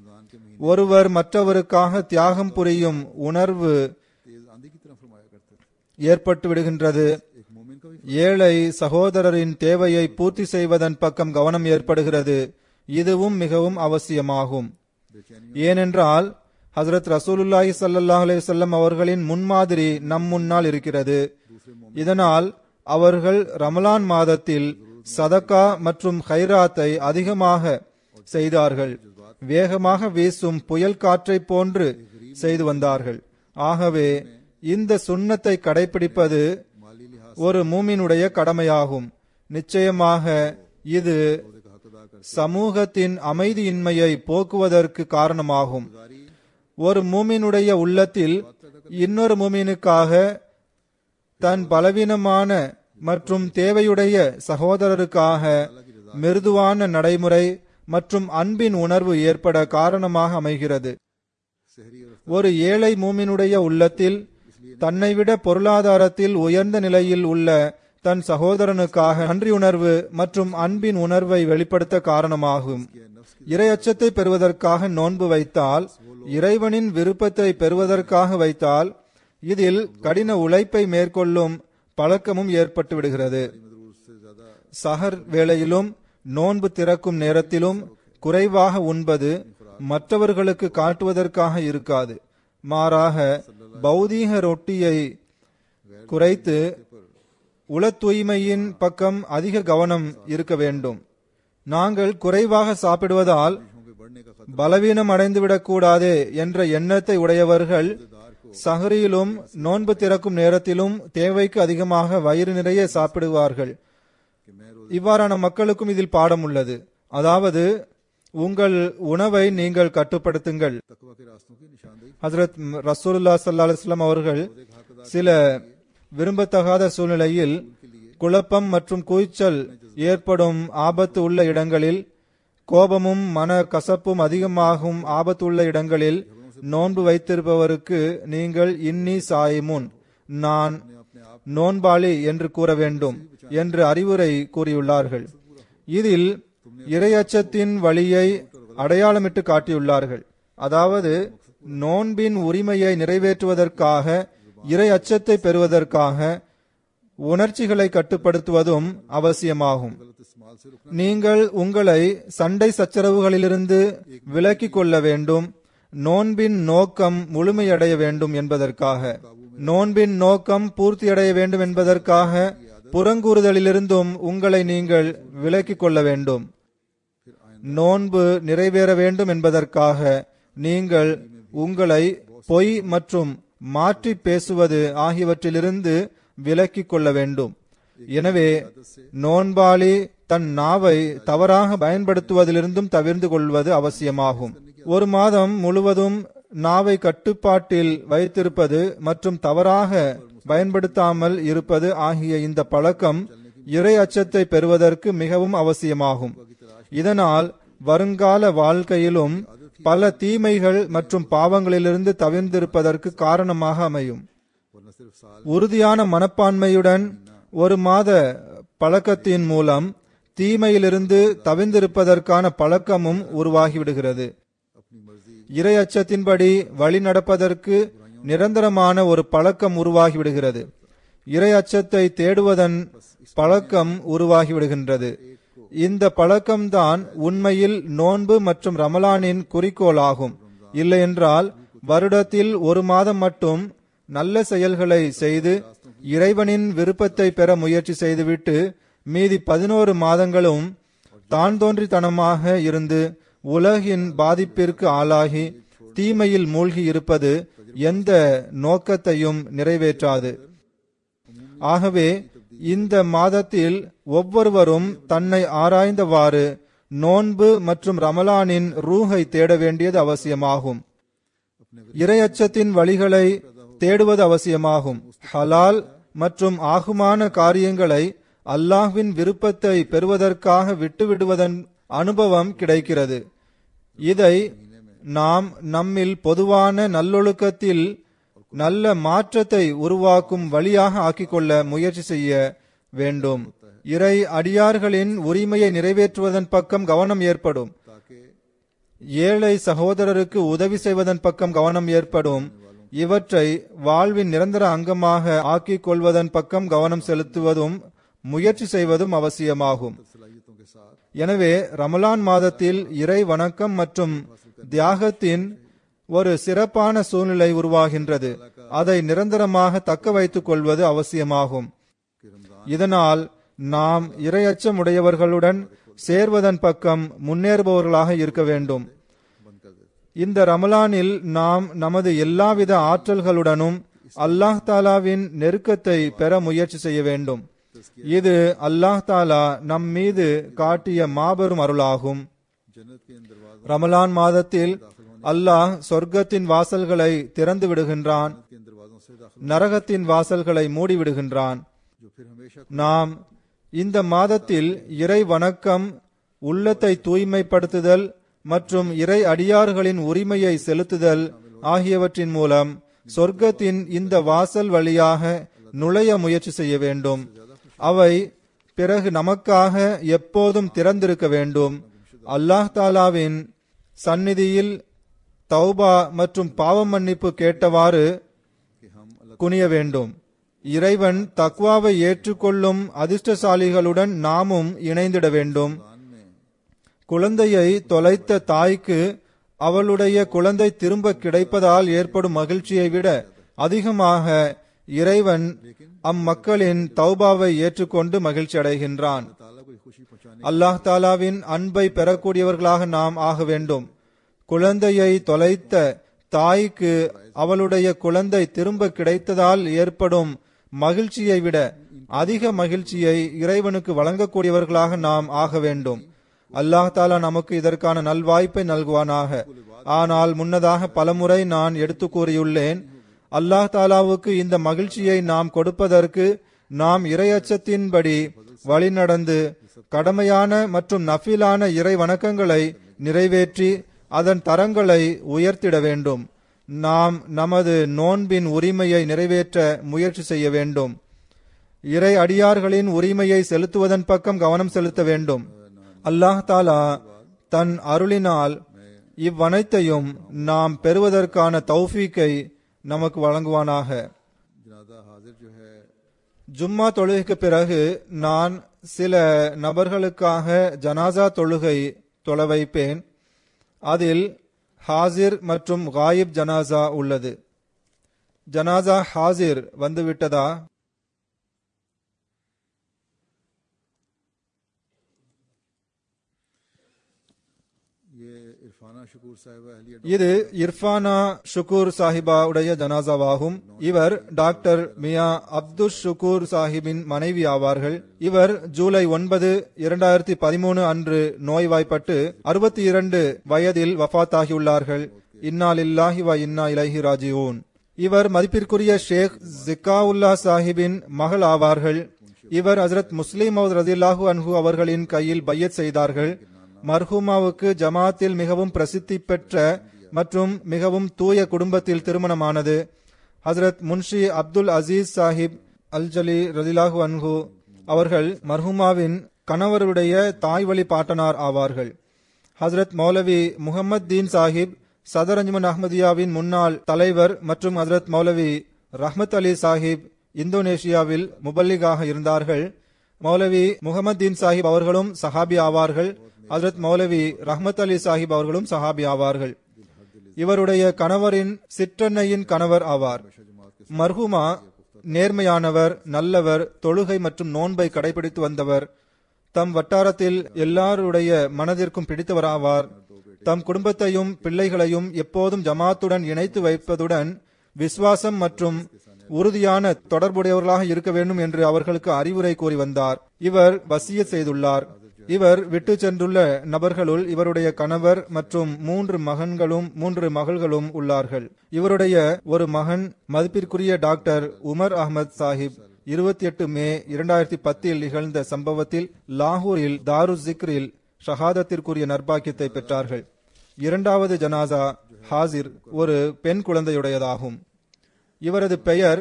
ஒருவர் மற்றவருக்காக தியாகம் புரியும் உணர்வு तेज आंधी की तरह फरमाया करते थे ஏற்பட்டு விடுகின்றது एक मोमिन का भी ஏழை சகோதரரின் தேவையை பூர்த்தி செய்வதன் பக்கம் கவனம் ஏற்படுகிறது இதுவும் மிகவும் அவசியமாகும் ஏனென்றால் ஹசரத் ரசூலுல்லாஹி ஸல்லல்லாஹு அலைஹி வஸல்லம் அவர்களின் முன்மாதிரி நம் முன்னால் இருக்கிறது இதனால் அவர்கள் ரமலான் மாதத்தில் சதகா மற்றும் ஹைராத்தை அதிகமாக செய்தார்கள் வேகமாக வீசும் புயல் காற்றை போன்று செய்து வந்தார்கள் ஆகவே இந்த சுன்னத்தை கடைபிடிப்பது ஒரு மூமினுடைய கடமையாகும் நிச்சயமாக இது சமூகத்தின் அமைதியின்மையை போக்குவதற்கு காரணமாகும் ஒரு மூமினுடைய உள்ளத்தில் இன்னொரு மூமினுக்காக தன் பலவீனமான மற்றும் தேவையுடைய சகோதரருக்காக மிருதுவான நடைமுறை மற்றும் அன்பின் உணர்வு ஏற்பட காரணமாக அமைகிறது ஒரு ஏழை மூமினுடைய உள்ளத்தில் தன்னை விட பொருளாதாரத்தில் உயர்ந்த நிலையில் உள்ள தன் சகோதரனுக்காக நன்றியுணர்வு மற்றும் அன்பின் உணர்வை வெளிப்படுத்த காரணமாகும் இறை அச்சத்தை பெறுவதற்காக நோன்பு வைத்தால் இறைவனின் விருப்பத்தை பெறுவதற்காக வைத்தால் இதில் கடின உழைப்பை மேற்கொள்ளும் பழக்கமும் ஏற்பட்டு விடுகிறது சஹர் வேளையிலும் நோன்பு திறக்கும் நேரத்திலும் குறைவாக உண்பது மற்றவர்களுக்கு காட்டுவதற்காக இருக்காது மாறாக பௌதீக ரொட்டியை குறைத்து உள தூய்மையின் பக்கம் அதிக கவனம் இருக்க வேண்டும் நாங்கள் குறைவாக சாப்பிடுவதால் பலவீனம் அடைந்துவிடக் கூடாதே என்ற எண்ணத்தை உடையவர்கள் சஹரியிலும் நோன்பு திறக்கும் நேரத்திலும் தேவைக்கு அதிகமாக வயிறு நிறைய சாப்பிடுவார்கள் இவ்வாறான மக்களுக்கும் இதில் பாடம் உள்ளது அதாவது உங்கள் உணவை நீங்கள் கட்டுப்படுத்துங்கள் तकवा के रास्तों की निशानदेही ஹசரத் ரசூலுல்லா சல்லா அலுவலாம் அவர்கள் சில விரும்பத்தகாத சூழ்நிலையில் குழப்பம் மற்றும் கூய்ச்சல் ஏற்படும் ஆபத்து உள்ள இடங்களில் கோபமும் மன கசப்பும் அதிகமாகும் ஆபத்து உள்ள இடங்களில் நோன்பு வைத்திருப்பவருக்கு நீங்கள் இன்னி சாயிமுன் நான் நோன்பாளி என்று கூற வேண்டும் என்று அறிவுரை கூறியுள்ளார்கள் இதில் இரையச்சத்தின் வழியை அடையாளமிட்டு காட்டியுள்ளார்கள் அதாவது நோன்பின் உரிமையை நிறைவேற்றுவதற்காக இறை அச்சத்தை பெறுவதற்காக உணர்ச்சிகளை கட்டுப்படுத்துவதும் அவசியமாகும் நீங்கள் உங்களை சண்டை சச்சரவுகளிலிருந்து விலக்கிக் கொள்ள வேண்டும் நோன்பின் நோக்கம் முழுமையடைய வேண்டும் என்பதற்காக நோன்பின் நோக்கம் பூர்த்தியடைய வேண்டும் என்பதற்காக புறங்கூறுதலிலிருந்தும் உங்களை நீங்கள் விலக்கிக் கொள்ள வேண்டும் நோன்பு நிறைவேற வேண்டும் என்பதற்காக நீங்கள் உங்களை பொய் மற்றும் மாற்றி பேசுவது ஆகியவற்றிலிருந்து விலக்கிக் கொள்ள வேண்டும் எனவே நோன்பாளி தன் நாவை தவறாக பயன்படுத்துவதிலிருந்தும் தவிர்ந்து கொள்வது அவசியமாகும் ஒரு மாதம் முழுவதும் நாவை கட்டுப்பாட்டில் வைத்திருப்பது மற்றும் தவறாக பயன்படுத்தாமல் இருப்பது ஆகிய இந்த பழக்கம் இறை அச்சத்தை பெறுவதற்கு மிகவும் அவசியமாகும் இதனால் வருங்கால வாழ்க்கையிலும் பல தீமைகள் மற்றும் பாவங்களிலிருந்து தவிர்ந்திருப்பதற்கு காரணமாக அமையும் वरना सिर्फ साल உறுதியான மனப்பான்மையுடன் ஒரு மாத பழக்கத்தின் மூலம் தீமையிலிருந்து தவிர்ந்திருப்பதற்கான பழக்கமும் உருவாகிவிடுகிறது இறை அச்சத்தின்படி வழி நடப்பதற்கு நிரந்தரமான ஒரு பழக்கம் உருவாகிவிடுகிறது இறை அச்சத்தை தேடுவதன் பழக்கம் உருவாகிவிடுகின்றது இந்த பழக்கம்தான் உண்மையில் நோன்பு மற்றும் ரமலானின் குறிக்கோளாகும் இல்லையென்றால் வருடத்தில் ஒரு மாதம் மட்டும் நல்ல செயல்களை செய்து இறைவனின் விருப்பத்தை பெற முயற்சி செய்துவிட்டு மீதி பதினோரு மாதங்களும் தான் தோன்றித்தனமாக இருந்து உலகின் பாதிப்பிற்கு ஆளாகி தீமையில் மூழ்கி இருப்பது எந்த நோக்கத்தையும் நிறைவேற்றாது ஆகவே இந்த மாதத்தில் ஒவ்வொருவரும் தன்னை ஆராய்ந்தவாறு நோன்பு மற்றும் ரமலானின் ரூஹை தேட வேண்டியது அவசியமாகும் இரையச்சத்தின் வழிகளை தேடுவது அவசியமாகும் ஹலால் மற்றும் ஆகுமான காரியங்களை அல்லாஹ்வின் விருப்பத்தை பெறுவதற்காக விட்டுவிடுவதன் அனுபவம் கிடைக்கிறது இதை நாம் நம்மில் பொதுவான நல்லொழுக்கத்தில் நல்ல மாற்றத்தை உருவாக்கும் வழியாக ஆக்கிக்கொள்ள முயற்சி செய்ய வேண்டும் இறை அடியார்களின் உரிமையை நிறைவேற்றுவதன் பக்கம் கவனம் ஏற்படும் ஏழை சகோதரருக்கு உதவி செய்வதன் பக்கம் கவனம் ஏற்படும் இவற்றை வாழ்வின் நிரந்தர அங்கமாக ஆக்கிக் கொள்வதன் பக்கம் கவனம் செலுத்துவதும் முயற்சி செய்வதும் அவசியமாகும் எனவே ரமலான் மாதத்தில் இறை வணக்கம் மற்றும் தியாகத்தின் ஒரு சிறப்பான சூழ்நிலை உருவாகின்றது அதை நிரந்தரமாக தக்க வைத்துக் கொள்வது அவசியமாகும் இதனால் நாம் இரையச்சம் உடையவர்களுடன் சேர்வதன் பக்கம் முன்னேறுபவர்களாக இருக்க வேண்டும் இந்த ரமலானில் நாம் நமது எல்லாவித ஆற்றல்களுடனும் அல்லாஹ் தாலாவின் நெருக்கத்தை பெற முயற்சி செய்ய வேண்டும் இது அல்லாஹ் தாலா நம் மீது காட்டிய மாபெரும் அருளாகும் ரமலான் மாதத்தில் அல்லாஹ் சொர்க்கத்தின் வாசல்களை திறந்து விடுகின்றான் நரகத்தின் வாசல்களை மூடிவிடுகின்றான் நாம் இந்த மாதத்தில் இறை வணக்கம் உள்ளத்தை தூய்மைப்படுத்துதல் மற்றும் இறை அடியார்களின் உரிமையை செலுத்துதல் ஆகியவற்றின் மூலம் சொர்க்கத்தின் இந்த வாசல் வழியாக நுழைய முயற்சி செய்ய வேண்டும் அவை பிறகு நமக்காக எப்போதும் திறந்திருக்க வேண்டும் அல்லாஹ் தாலாவின் சந்நிதியில் தௌபா மற்றும் பாவ மன்னிப்பு கேட்டவாறு குனிய வேண்டும் இறைவன் தக்வாவை ஏற்றுக்கொள்ளும் அதிர்ஷ்டசாலிகளுடன் நாமும் இணைந்திட வேண்டும் குழந்தையை தொலைத்த தாய்க்கு அவளுடைய குழந்தை திரும்ப கிடைப்பதால் ஏற்படும் மகிழ்ச்சியை விட அதிகமாக இறைவன் அம்மக்களின் தௌபாவை ஏற்றுக்கொண்டு மகிழ்ச்சி அடைகின்றான் அல்லாஹ் தாலாவின் அன்பை பெறக்கூடியவர்களாக நாம் ஆக வேண்டும் குழந்தையை தொலைத்த தாய்க்கு அவளுடைய குழந்தை திரும்ப கிடைத்ததால் ஏற்படும் மகிழ்ச்சியை விட அதிக மகிழ்ச்சியை இறைவனுக்கு வழங்கக்கூடியவர்களாக நாம் ஆக வேண்டும் அல்லாஹ் தாலா நமக்கு இதற்கான நல்வாய்ப்பை நல்குவானாக ஆனால் முன்னதாக பலமுறை நான் எடுத்து கூறியுள்ளேன் அல்லாஹ் தாலாவுக்கு இந்த மகிழ்ச்சியை நாம் கொடுப்பதற்கு நாம் இரையச்சத்தின்படி வழிநடந்து கடமையான மற்றும் நஃபிலான இறை வணக்கங்களை நிறைவேற்றி அதன் தரங்களை உயர்த்திட வேண்டும் நாம் நமது நோன்பின் உரிமையை நிறைவேற்ற முயற்சி செய்ய வேண்டும் இறை அடியார்களின் உரிமையை செலுத்துவதன் பக்கம் கவனம் செலுத்த வேண்டும் அல்லாஹ் தாலா தன் அருளினால் இவ்வனைத்தையும் நாம் பெறுவதற்கான தௌஃபீக்கை நமக்கு வழங்குவானாக ஜும்மா தொழுகைக்கு பிறகு நான் சில நபர்களுக்காக ஜனாசா தொழுகை தொழ வைப்பேன் அதில் ஹாசிர் மற்றும் காயிப் ஜனாசா உள்ளது ஜனாசா ஹாசிர் வந்துவிட்டதா இது இர்ஃபானா ஷுகூர் சாஹிபா உடைய ஜனாசாவாகும் இவர் டாக்டர் மியா அப்துல் ஷுகூர் சாஹிபின் மனைவி ஆவார்கள் இவர் ஜூலை ஒன்பது இரண்டாயிரத்தி பதிமூணு அன்று நோய்வாய்ப்பட்டு அறுபத்தி இரண்டு வயதில் வஃத்தாகியுள்ளார்கள் இன்னாலில்லாஹி வ இன்னா இலைஹி ராஜிஊன் இவர் மதிப்பிற்குரிய ஷேக் ஜிகாவுல்லா சாஹிபின் மகள் ஆவார்கள் இவர் ஹசரத் முஸ்லிம் ரதில்லாஹு அன்ஹு அவர்களின் கையில் பையத் செய்தார்கள் மர்ஹூமாவுக்கு ஜமாத்தில் மிகவும் பிரசித்தி பெற்ற மற்றும் மிகவும் தூய குடும்பத்தில் திருமணமானது ஹசரத் முன்ஷி அப்துல் அசீஸ் சாஹிப் அல் ஜலி ரதிலாஹு அன்ஹு அவர்கள் மர்ஹூமாவின் கணவருடைய தாய் வழி பாட்டனார் ஆவார்கள் ஹசரத் மௌலவி முகமது தீன் சாஹிப் சதர் அஞ்சுமன் அஹ்மதியாவின் முன்னாள் தலைவர் மற்றும் ஹசரத் மௌலவி ரஹ்மத் அலி சாஹிப் இந்தோனேஷியாவில் முபல்லிகாக இருந்தார்கள் மௌலவி முகமது தீன் சாஹிப் அவர்களும் சஹாபி ஆவார்கள் ஹசரத் மௌலவி ரஹ்மத் அலி சாஹிப் அவர்களும் சஹாபி ஆவார்கள் இவருடைய கணவரின் சிற்றன்னையின் கணவர் ஆவார் மர்ஹூமா நேர்மையானவர் நல்லவர் தொழுகை மற்றும் நோன்பை கடைபிடித்து வந்தவர் தம் வட்டாரத்தில் எல்லாருடைய மனதிற்கும் பிடித்தவராவார் தம் குடும்பத்தையும் பிள்ளைகளையும் எப்போதும் ஜமாத்துடன் இணைத்து வைப்பதுடன் விசுவாசம் மற்றும் உறுதியான தொடர்புடையவர்களாக இருக்க வேண்டும் என்று அவர்களுக்கு அறிவுரை கூறி வந்தார் இவர் வசிய செய்துள்ளார் இவர் விட்டு சென்றுள்ள நபர்களுள் இவருடைய கணவர் மற்றும் மூன்று மகன்களும் மூன்று மகள்களும் உள்ளார்கள் இவருடைய ஒரு மகன் மதிப்பிற்குரிய டாக்டர் உமர் அகமது சாஹிப் இருபத்தி எட்டு மே இரண்டாயிரத்தி பத்தில் நிகழ்ந்த சம்பவத்தில் லாகூரில் தாரு ஜிக்ரில் ஷஹாதத்திற்குரிய நற்பாக்கியத்தை பெற்றார்கள் இரண்டாவது ஜனாசா ஹாசிர் ஒரு பெண் குழந்தையுடையதாகும் இவரது பெயர்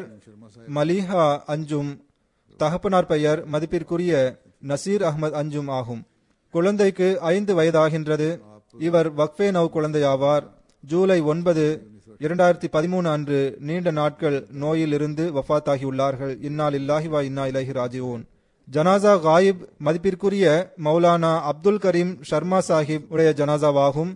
மலிஹா அஞ்சும் தகப்பனார் பெயர் மதிப்பிற்குரிய நசீர் அஹ்மத் அஞ்சும் ஆகும் குழந்தைக்கு ஐந்து வயதாகின்றது இவர் வக்ஃபே நவ் குழந்தையாவார் ஜூலை ஒன்பது இரண்டாயிரத்தி பதிமூணு அன்று நீண்ட நாட்கள் நோயில் இருந்து வஃத்தாகியுள்ளார்கள் இன்னால் இல்லாஹி வா இன்னா இலஹி ராஜிவோன் ஜனாசா காயிப் மதிப்பிற்குரிய மௌலானா அப்துல் கரீம் ஷர்மா சாஹிப் உடைய ஜனாசாவாகும்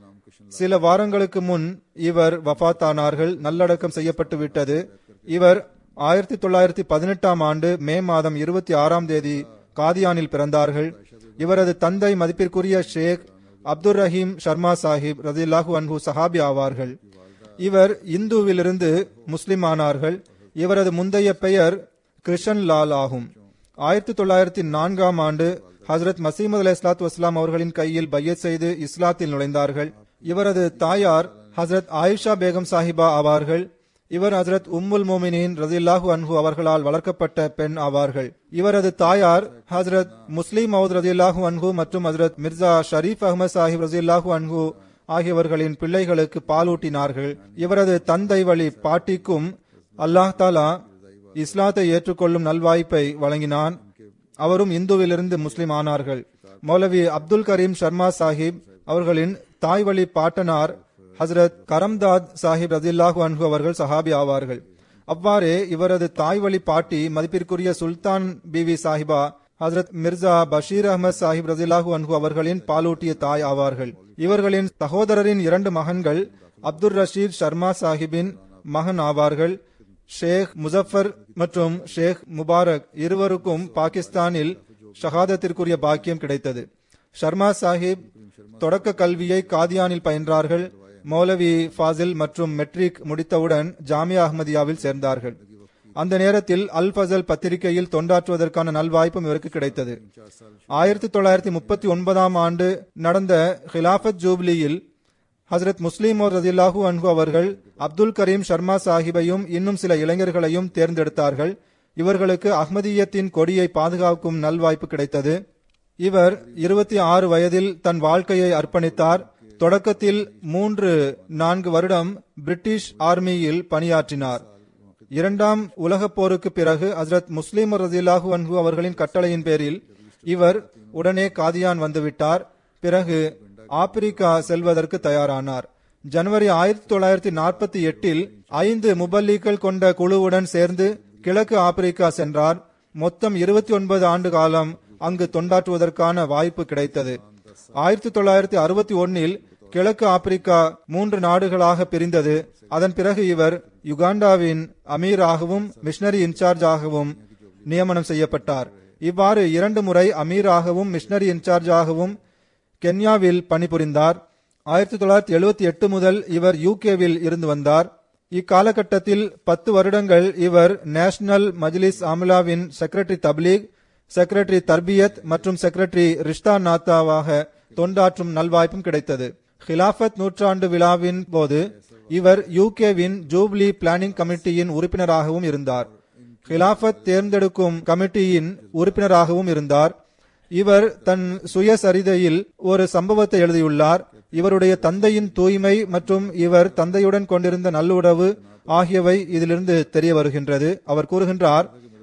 சில வாரங்களுக்கு முன் இவர் வஃத்தானார்கள் நல்லடக்கம் செய்யப்பட்டு விட்டது இவர் ஆயிரத்தி தொள்ளாயிரத்தி பதினெட்டாம் ஆண்டு மே மாதம் இருபத்தி ஆறாம் தேதி காதியானில் பிறந்தார்கள் இவரது தந்தை மதிப்பிற்குரிய ஷேக் அப்துல் ரஹீம் ஷர்மா சாஹிப் ரதில்லாஹு அன்ஹு சஹாபி ஆவார்கள் இவர் இந்துவிலிருந்து முஸ்லிம் ஆனார்கள் இவரது முந்தைய பெயர் கிருஷன் லால் ஆகும் ஆயிரத்தி தொள்ளாயிரத்தி நான்காம் ஆண்டு ஹசரத் மசீமது அலி இஸ்லாத் வஸ்லாம் அவர்களின் கையில் பையத் செய்து இஸ்லாத்தில் நுழைந்தார்கள் இவரது தாயார் ஹசரத் ஆயிஷா பேகம் சாஹிபா ஆவார்கள் இவர் ஹசரத் உம்முல் மோமினின் ரதில்லாஹு அன்ஹு அவர்களால் வளர்க்கப்பட்ட பெண் ஆவார்கள் இவரது தாயார் ஹசரத் முஸ்லிம் மவுத் ரதில்லாஹு அன்ஹு மற்றும் ஹசரத் மிர்சா ஷரீப் அஹமது சாஹிப் ரதில்லாஹு அன்ஹு ஆகியவர்களின் பிள்ளைகளுக்கு பாலூட்டினார்கள் இவரது தந்தை வழி பாட்டிக்கும் அல்லாஹ் தாலா இஸ்லாத்தை ஏற்றுக்கொள்ளும் நல்வாய்ப்பை வழங்கினான் அவரும் இந்துவிலிருந்து முஸ்லிம் ஆனார்கள் மௌலவி அப்துல் கரீம் ஷர்மா சாஹிப் அவர்களின் தாய் வழி பாட்டனார் ஹசரத் கரம்தாத் சாஹிப் ரதில்லாஹு அன்ஹு அவர்கள் சஹாபி ஆவார்கள் அவ்வாறே இவரது தாய் வழி பாட்டி மதிப்பிற்குரிய சுல்தான் பிவி சாஹிபா ஹசரத் மிர்சா பஷீர் அஹமத் சாஹிப் ரதில்லாஹு அன்ஹு அவர்களின் பாலூட்டிய தாய் ஆவார்கள் இவர்களின் சகோதரரின் இரண்டு மகன்கள் அப்துல் ரஷீத் ஷர்மா சாஹிபின் மகன் ஆவார்கள் ஷேக் முசஃபர் மற்றும் ஷேக் முபாரக் இருவருக்கும் பாகிஸ்தானில் ஷஹாதத்திற்குரிய பாக்கியம் கிடைத்தது ஷர்மா சாஹிப் தொடக்க கல்வியை காதியானில் பயின்றார்கள் மௌலவி ஃபாசில் மற்றும் மெட்ரிக் முடித்தவுடன் ஜாமியா அஹ்மதியாவில் சேர்ந்தார்கள் அந்த நேரத்தில் அல் ஃபசல் பத்திரிகையில் தொண்டாற்றுவதற்கான நல்வாய்ப்பும் இவருக்கு கிடைத்தது ஆயிரத்தி தொள்ளாயிரத்தி முப்பத்தி ஒன்பதாம் ஆண்டு நடந்த ஹிலாஃபத் ஜூப்லியில் ஹசரத் முஸ்லீம் ரதில்லாஹூ அன்ஹு அவர்கள் அப்துல் கரீம் ஷர்மா சாஹிபையும் இன்னும் சில இளைஞர்களையும் தேர்ந்தெடுத்தார்கள் இவர்களுக்கு அஹ்மதியத்தின் கொடியை பாதுகாக்கும் நல்வாய்ப்பு கிடைத்தது இவர் இருபத்தி ஆறு வயதில் தன் வாழ்க்கையை அர்ப்பணித்தார் தொடக்கத்தில் மூன்று நான்கு வருடம் பிரிட்டிஷ் ஆர்மியில் பணியாற்றினார் இரண்டாம் உலகப் போருக்கு பிறகு ஹசரத் முஸ்லிம் ரதில்லாஹு அன்ஹு அவர்களின் கட்டளையின் பேரில் இவர் உடனே காதியான் வந்துவிட்டார் பிறகு ஆப்பிரிக்கா செல்வதற்கு தயாரானார் ஜனவரி ஆயிரத்தி தொள்ளாயிரத்தி நாற்பத்தி எட்டில் ஐந்து முபல்லிகள் கொண்ட குழுவுடன் சேர்ந்து கிழக்கு ஆப்பிரிக்கா சென்றார் மொத்தம் இருபத்தி ஒன்பது ஆண்டு காலம் அங்கு தொண்டாற்றுவதற்கான வாய்ப்பு கிடைத்தது ஆயிரத்தி தொள்ளாயிரத்தி அறுபத்தி ஒன்னில் கிழக்கு ஆப்பிரிக்கா மூன்று நாடுகளாக பிரிந்தது அதன் பிறகு இவர் யுகாண்டாவின் அமீராகவும் மிஷனரி இன்சார்ஜாகவும் நியமனம் செய்யப்பட்டார் இவ்வாறு இரண்டு முறை அமீராகவும் மிஷனரி இன்சார்ஜாகவும் கென்யாவில் பணிபுரிந்தார் ஆயிரத்தி தொள்ளாயிரத்தி எழுபத்தி எட்டு முதல் இவர் யூகேவில் இருந்து வந்தார் இக்காலகட்டத்தில் பத்து வருடங்கள் இவர் நேஷனல் மஜ்லிஸ் ஆம்லாவின் செக்ரட்டரி தப்லீக் செக்ரட்டரி தர்பியத் மற்றும் செக்ரட்டரி ரிஷ்தா நாத்தாவாக தொண்டாற்றும் நல்வாய்ப்பும் கிடைத்தது ஹிலாஃபத் நூற்றாண்டு விழாவின் போது இவர் யூகேவின் ஜூப்ளி பிளானிங் கமிட்டியின் உறுப்பினராகவும் இருந்தார் ஹிலாஃபத் தேர்ந்தெடுக்கும் கமிட்டியின் உறுப்பினராகவும் இருந்தார் இவர் தன் சுயசரிதையில் ஒரு சம்பவத்தை எழுதியுள்ளார் இவருடைய தந்தையின் தூய்மை மற்றும் இவர் தந்தையுடன் கொண்டிருந்த நல்லுறவு ஆகியவை இதிலிருந்து தெரிய வருகின்றது அவர் கூறுகின்றார்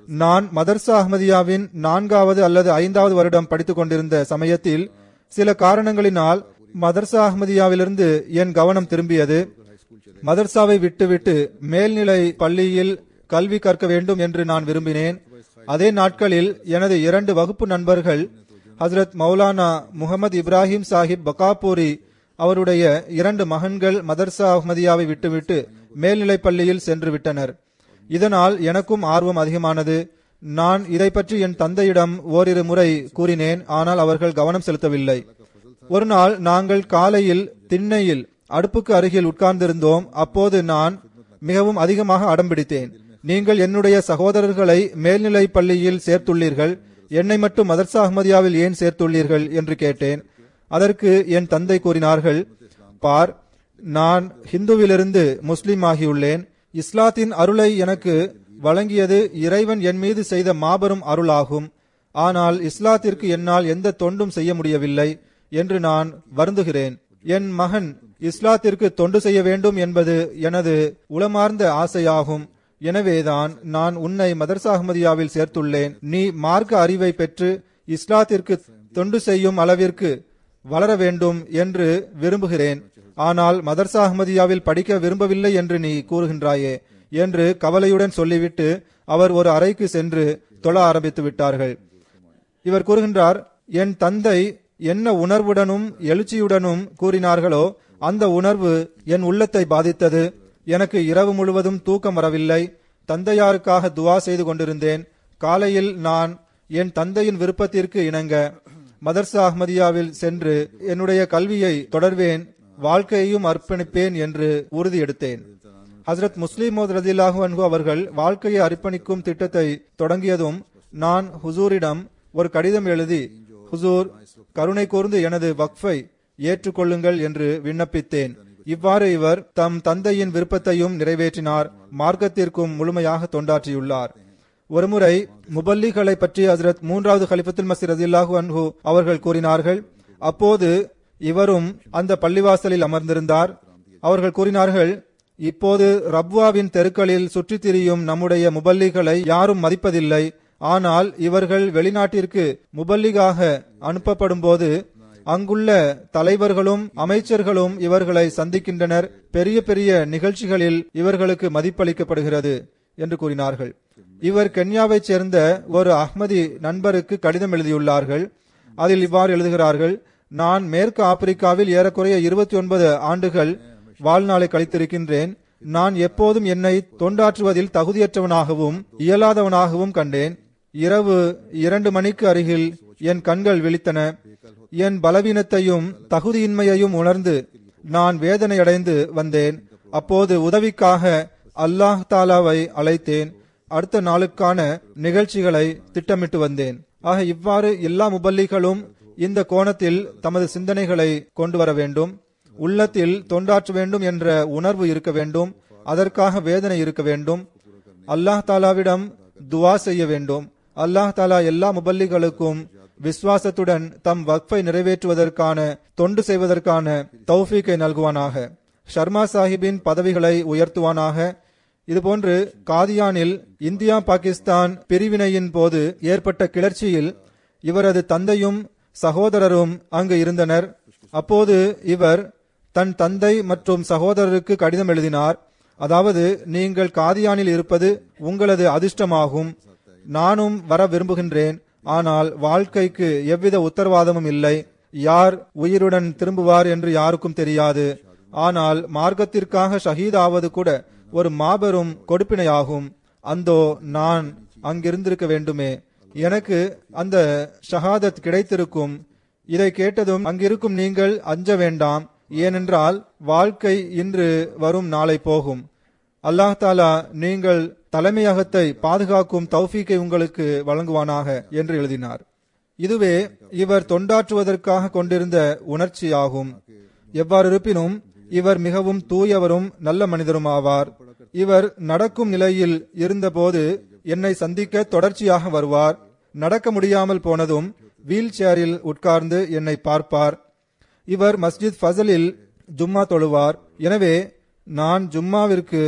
நான் மதர்சா அஹ்மதியாவின் நான்காவது அல்லது ஐந்தாவது வருடம் படித்துக் கொண்டிருந்த சமயத்தில் சில காரணங்களினால் மதர்சா அஹ்மதியாவிலிருந்து என் கவனம் திரும்பியது மதர்சாவை விட்டுவிட்டு மேல்நிலை பள்ளியில் கல்வி கற்க வேண்டும் என்று நான் விரும்பினேன் அதே நாட்களில் எனது இரண்டு வகுப்பு நண்பர்கள் ஹசரத் மௌலானா முகமது இப்ராஹிம் சாஹிப் பகாபூரி அவருடைய இரண்டு மகன்கள் மதர்சா அஹ்மதியாவை விட்டுவிட்டு மேல்நிலைப் பள்ளியில் சென்று விட்டனர் இதனால் எனக்கும் ஆர்வம் அதிகமானது நான் இதை பற்றி என் தந்தையிடம் ஓரிரு முறை கூறினேன் ஆனால் அவர்கள் கவனம் செலுத்தவில்லை ஒரு நாள் நாங்கள் காலையில் திண்ணையில் அடுப்புக்கு அருகில் உட்கார்ந்திருந்தோம் அப்போது நான் மிகவும் அதிகமாக அடம்பிடித்தேன் நீங்கள் என்னுடைய சகோதரர்களை மேல்நிலை பள்ளியில் சேர்த்துள்ளீர்கள் என்னை மட்டும் மதர்சா அஹ்மதியாவில் ஏன் சேர்த்துள்ளீர்கள் என்று கேட்டேன் அதற்கு என் தந்தை கூறினார்கள் பார் நான் ஹிந்துவிலிருந்து முஸ்லீம் ஆகியுள்ளேன் இஸ்லாத்தின் அருளை எனக்கு வழங்கியது இறைவன் என் மீது செய்த மாபெரும் அருளாகும் ஆனால் இஸ்லாத்திற்கு என்னால் எந்த தொண்டும் செய்ய முடியவில்லை என்று நான் வருந்துகிறேன் என் மகன் இஸ்லாத்திற்கு தொண்டு செய்ய வேண்டும் என்பது எனது உளமார்ந்த ஆசையாகும் எனவேதான் நான் உன்னை மதர்சா அஹ்மதியாவில் சேர்த்துள்ளேன் நீ மார்க்க அறிவை பெற்று இஸ்லாத்திற்கு தொண்டு செய்யும் அளவிற்கு வளர வேண்டும் என்று விரும்புகிறேன் ஆனால் மதர்சா அஹ்மதியாவில் படிக்க விரும்பவில்லை என்று நீ கூறுகின்றாயே என்று கவலையுடன் சொல்லிவிட்டு அவர் ஒரு அறைக்கு சென்று தொழ ஆரம்பித்து விட்டார்கள் இவர் கூறுகின்றார் என் தந்தை என்ன உணர்வுடனும் எழுச்சியுடனும் கூறினார்களோ அந்த உணர்வு என் உள்ளத்தை பாதித்தது எனக்கு இரவு முழுவதும் தூக்கம் வரவில்லை தந்தையாருக்காக துவா செய்து கொண்டிருந்தேன் காலையில் நான் என் தந்தையின் விருப்பத்திற்கு இணங்க மதர்சா அஹ்மதியாவில் சென்று என்னுடைய கல்வியை தொடர்வேன் வாழ்க்கையையும் அர்ப்பணிப்பேன் என்று உறுதி எடுத்தேன் ஹசரத் முஸ்லிமோத் ரதில்லாஹு அன்ஹு அவர்கள் வாழ்க்கையை அர்ப்பணிக்கும் திட்டத்தை தொடங்கியதும் நான் ஹுசூரிடம் ஒரு கடிதம் எழுதி ஹுசூர் கருணை கூர்ந்து எனது வக்ஃபை ஏற்றுக்கொள்ளுங்கள் என்று விண்ணப்பித்தேன் இவ்வாறு இவர் தம் தந்தையின் விருப்பத்தையும் நிறைவேற்றினார் மார்க்கத்திற்கும் முழுமையாக தொண்டாற்றியுள்ளார் ஒருமுறை முபல்லிகளை பற்றி ஹசரத் மூன்றாவது கலிஃபத்துல் மசீர் ரதில்லாஹு அன்ஹு அவர்கள் கூறினார்கள் அப்போது இவரும் அந்த பள்ளிவாசலில் அமர்ந்திருந்தார் அவர்கள் கூறினார்கள் இப்போது ரப்வாவின் தெருக்களில் சுற்றித் திரியும் நம்முடைய முபல்லிகளை யாரும் மதிப்பதில்லை ஆனால் இவர்கள் வெளிநாட்டிற்கு முபல்லிகாக அனுப்பப்படும் போது அங்குள்ள தலைவர்களும் அமைச்சர்களும் இவர்களை சந்திக்கின்றனர் பெரிய பெரிய நிகழ்ச்சிகளில் இவர்களுக்கு மதிப்பளிக்கப்படுகிறது என்று கூறினார்கள் இவர் கென்யாவைச் சேர்ந்த ஒரு அஹ்மதி நண்பருக்கு கடிதம் எழுதியுள்ளார்கள் அதில் இவ்வாறு எழுதுகிறார்கள் நான் மேற்கு ஆப்பிரிக்காவில் ஏறக்குறைய இருபத்தி ஒன்பது ஆண்டுகள் வாழ்நாளை கழித்திருக்கின்றேன் நான் எப்போதும் என்னை தொண்டாற்றுவதில் தகுதியற்றவனாகவும் இயலாதவனாகவும் கண்டேன் இரவு இரண்டு மணிக்கு அருகில் என் கண்கள் விழித்தன என் பலவீனத்தையும் தகுதியின்மையையும் உணர்ந்து நான் வேதனையடைந்து வந்தேன் அப்போது உதவிக்காக அல்லாஹ் தாலாவை அழைத்தேன் அடுத்த நாளுக்கான நிகழ்ச்சிகளை திட்டமிட்டு வந்தேன் ஆக இவ்வாறு எல்லா முபல்லிகளும் இந்த கோணத்தில் தமது சிந்தனைகளை கொண்டு வர வேண்டும் உள்ளத்தில் தொண்டாற்ற வேண்டும் என்ற உணர்வு இருக்க வேண்டும் அதற்காக வேதனை இருக்க வேண்டும் அல்லாஹ் தாலாவிடம் துவா செய்ய வேண்டும் அல்லாஹ் தாலா எல்லா முபல்லிகளுக்கும் விசுவாசத்துடன் தம் வக்ஃபை நிறைவேற்றுவதற்கான தொண்டு செய்வதற்கான தௌஃபீக்கை நல்குவானாக ஷர்மா சாஹிப்பின் பதவிகளை உயர்த்துவானாக இதுபோன்று காதியானில் இந்தியா பாகிஸ்தான் பிரிவினையின் போது ஏற்பட்ட கிளர்ச்சியில் இவரது தந்தையும் சகோதரரும் அங்கு இருந்தனர் அப்போது இவர் தன் தந்தை மற்றும் சகோதரருக்கு கடிதம் எழுதினார் அதாவது நீங்கள் காதியானில் இருப்பது உங்களது அதிர்ஷ்டமாகும் நானும் வர விரும்புகின்றேன் ஆனால் வாழ்க்கைக்கு எவ்வித உத்தரவாதமும் இல்லை யார் உயிருடன் திரும்புவார் என்று யாருக்கும் தெரியாது ஆனால் மார்க்கத்திற்காக ஷஹீத் ஆவது கூட ஒரு மாபெரும் கொடுப்பினையாகும் அந்தோ நான் அங்கிருந்திருக்க வேண்டுமே எனக்கு அந்த ஷஹாதத் கிடைத்திருக்கும் இதை கேட்டதும் அங்கிருக்கும் நீங்கள் அஞ்ச வேண்டாம் ஏனென்றால் வாழ்க்கை இன்று வரும் நாளை போகும் அல்லாஹ் தாலா நீங்கள் தலைமையகத்தை பாதுகாக்கும் தௌஃபீக்கை உங்களுக்கு வழங்குவானாக என்று எழுதினார் இதுவே இவர் தொண்டாற்றுவதற்காக கொண்டிருந்த உணர்ச்சியாகும் எவ்வாறு இருப்பினும் இவர் மிகவும் தூயவரும் நல்ல மனிதரும் ஆவார் இவர் நடக்கும் நிலையில் இருந்தபோது என்னை சந்திக்க தொடர்ச்சியாக வருவார் நடக்க முடியாமல் போனதும் வீல் சேரில் உட்கார்ந்து என்னை பார்ப்பார் இவர் மஸ்ஜித் ஃபசலில் ஜும்மா தொழுவார் எனவே நான் ஜும்மாவிற்கு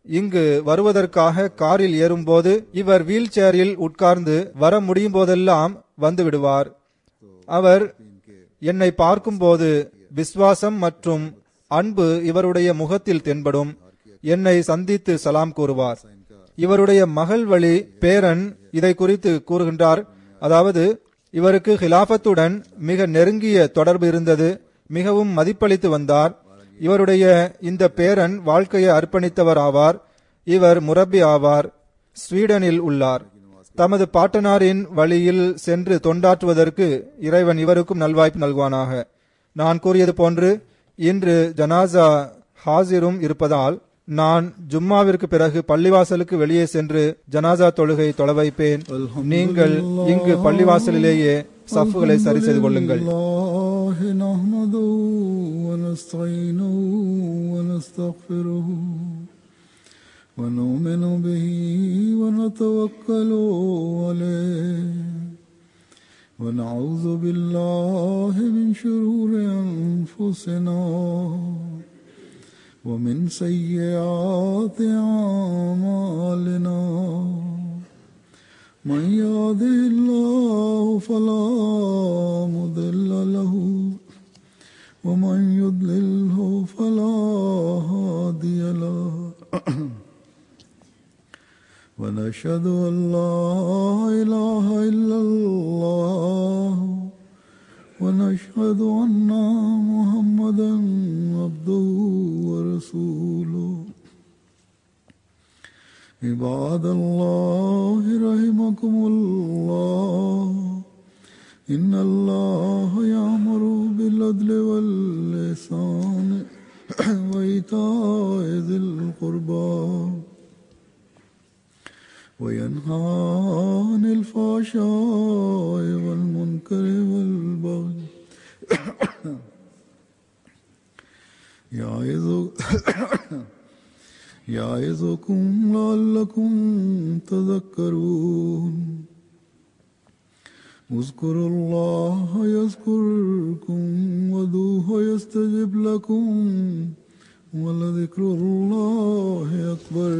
இங்கு வருவதற்காக காரில் ஏறும்போது இவர் வீல் சேரில் உட்கார்ந்து வர முடியும் போதெல்லாம் வந்து விடுவார் அவர் என்னை பார்க்கும்போது விசுவாசம் மற்றும் அன்பு இவருடைய முகத்தில் தென்படும் என்னை சந்தித்து சலாம் கூறுவார் இவருடைய மகள் வழி பேரன் இதை குறித்து கூறுகின்றார் அதாவது இவருக்கு ஹிலாபத்துடன் மிக நெருங்கிய தொடர்பு இருந்தது மிகவும் மதிப்பளித்து வந்தார் இவருடைய இந்த பேரன் வாழ்க்கையை அர்ப்பணித்தவர் ஆவார் இவர் முரப்பி ஆவார் ஸ்வீடனில் உள்ளார் தமது பாட்டனாரின் வழியில் சென்று தொண்டாற்றுவதற்கு இறைவன் இவருக்கும் நல்வாய்ப்பு நல்குவானாக நான் கூறியது போன்று இன்று ஜனாசா ஹாசிரும் இருப்பதால் நான் ஜும்மாவிற்கு பிறகு பள்ளிவாசலுக்கு வெளியே சென்று ஜனாசா தொழுகை தொழ வைப்பேன் நீங்கள் இங்கு பள்ளிவாசலிலேயே சஃப்புகளை சரி செய்து கொள்ளுங்கள் الله نحمده ونستعينه ونستغفره ونؤمن به ونتوكل عليه ونعوذ بالله من شرور أنفسنا ومن سيئات أعمالنا من يهده الله فلا مضل له ومن يضلله فلا هادي له ونشهد أن لا إله إلا الله ونشهد أن محمدا عبده ورسوله عباد الله رحمكم الله إن الله يأمر بالعدل واللسان وإيتاء ذي القربى وينهى عن الفحشاء والمنكر والبغي يعظ- يعظكم لعلكم تذكرون اذكروا الله يذكركم ودوه يستجب لكم ولذكر الله أكبر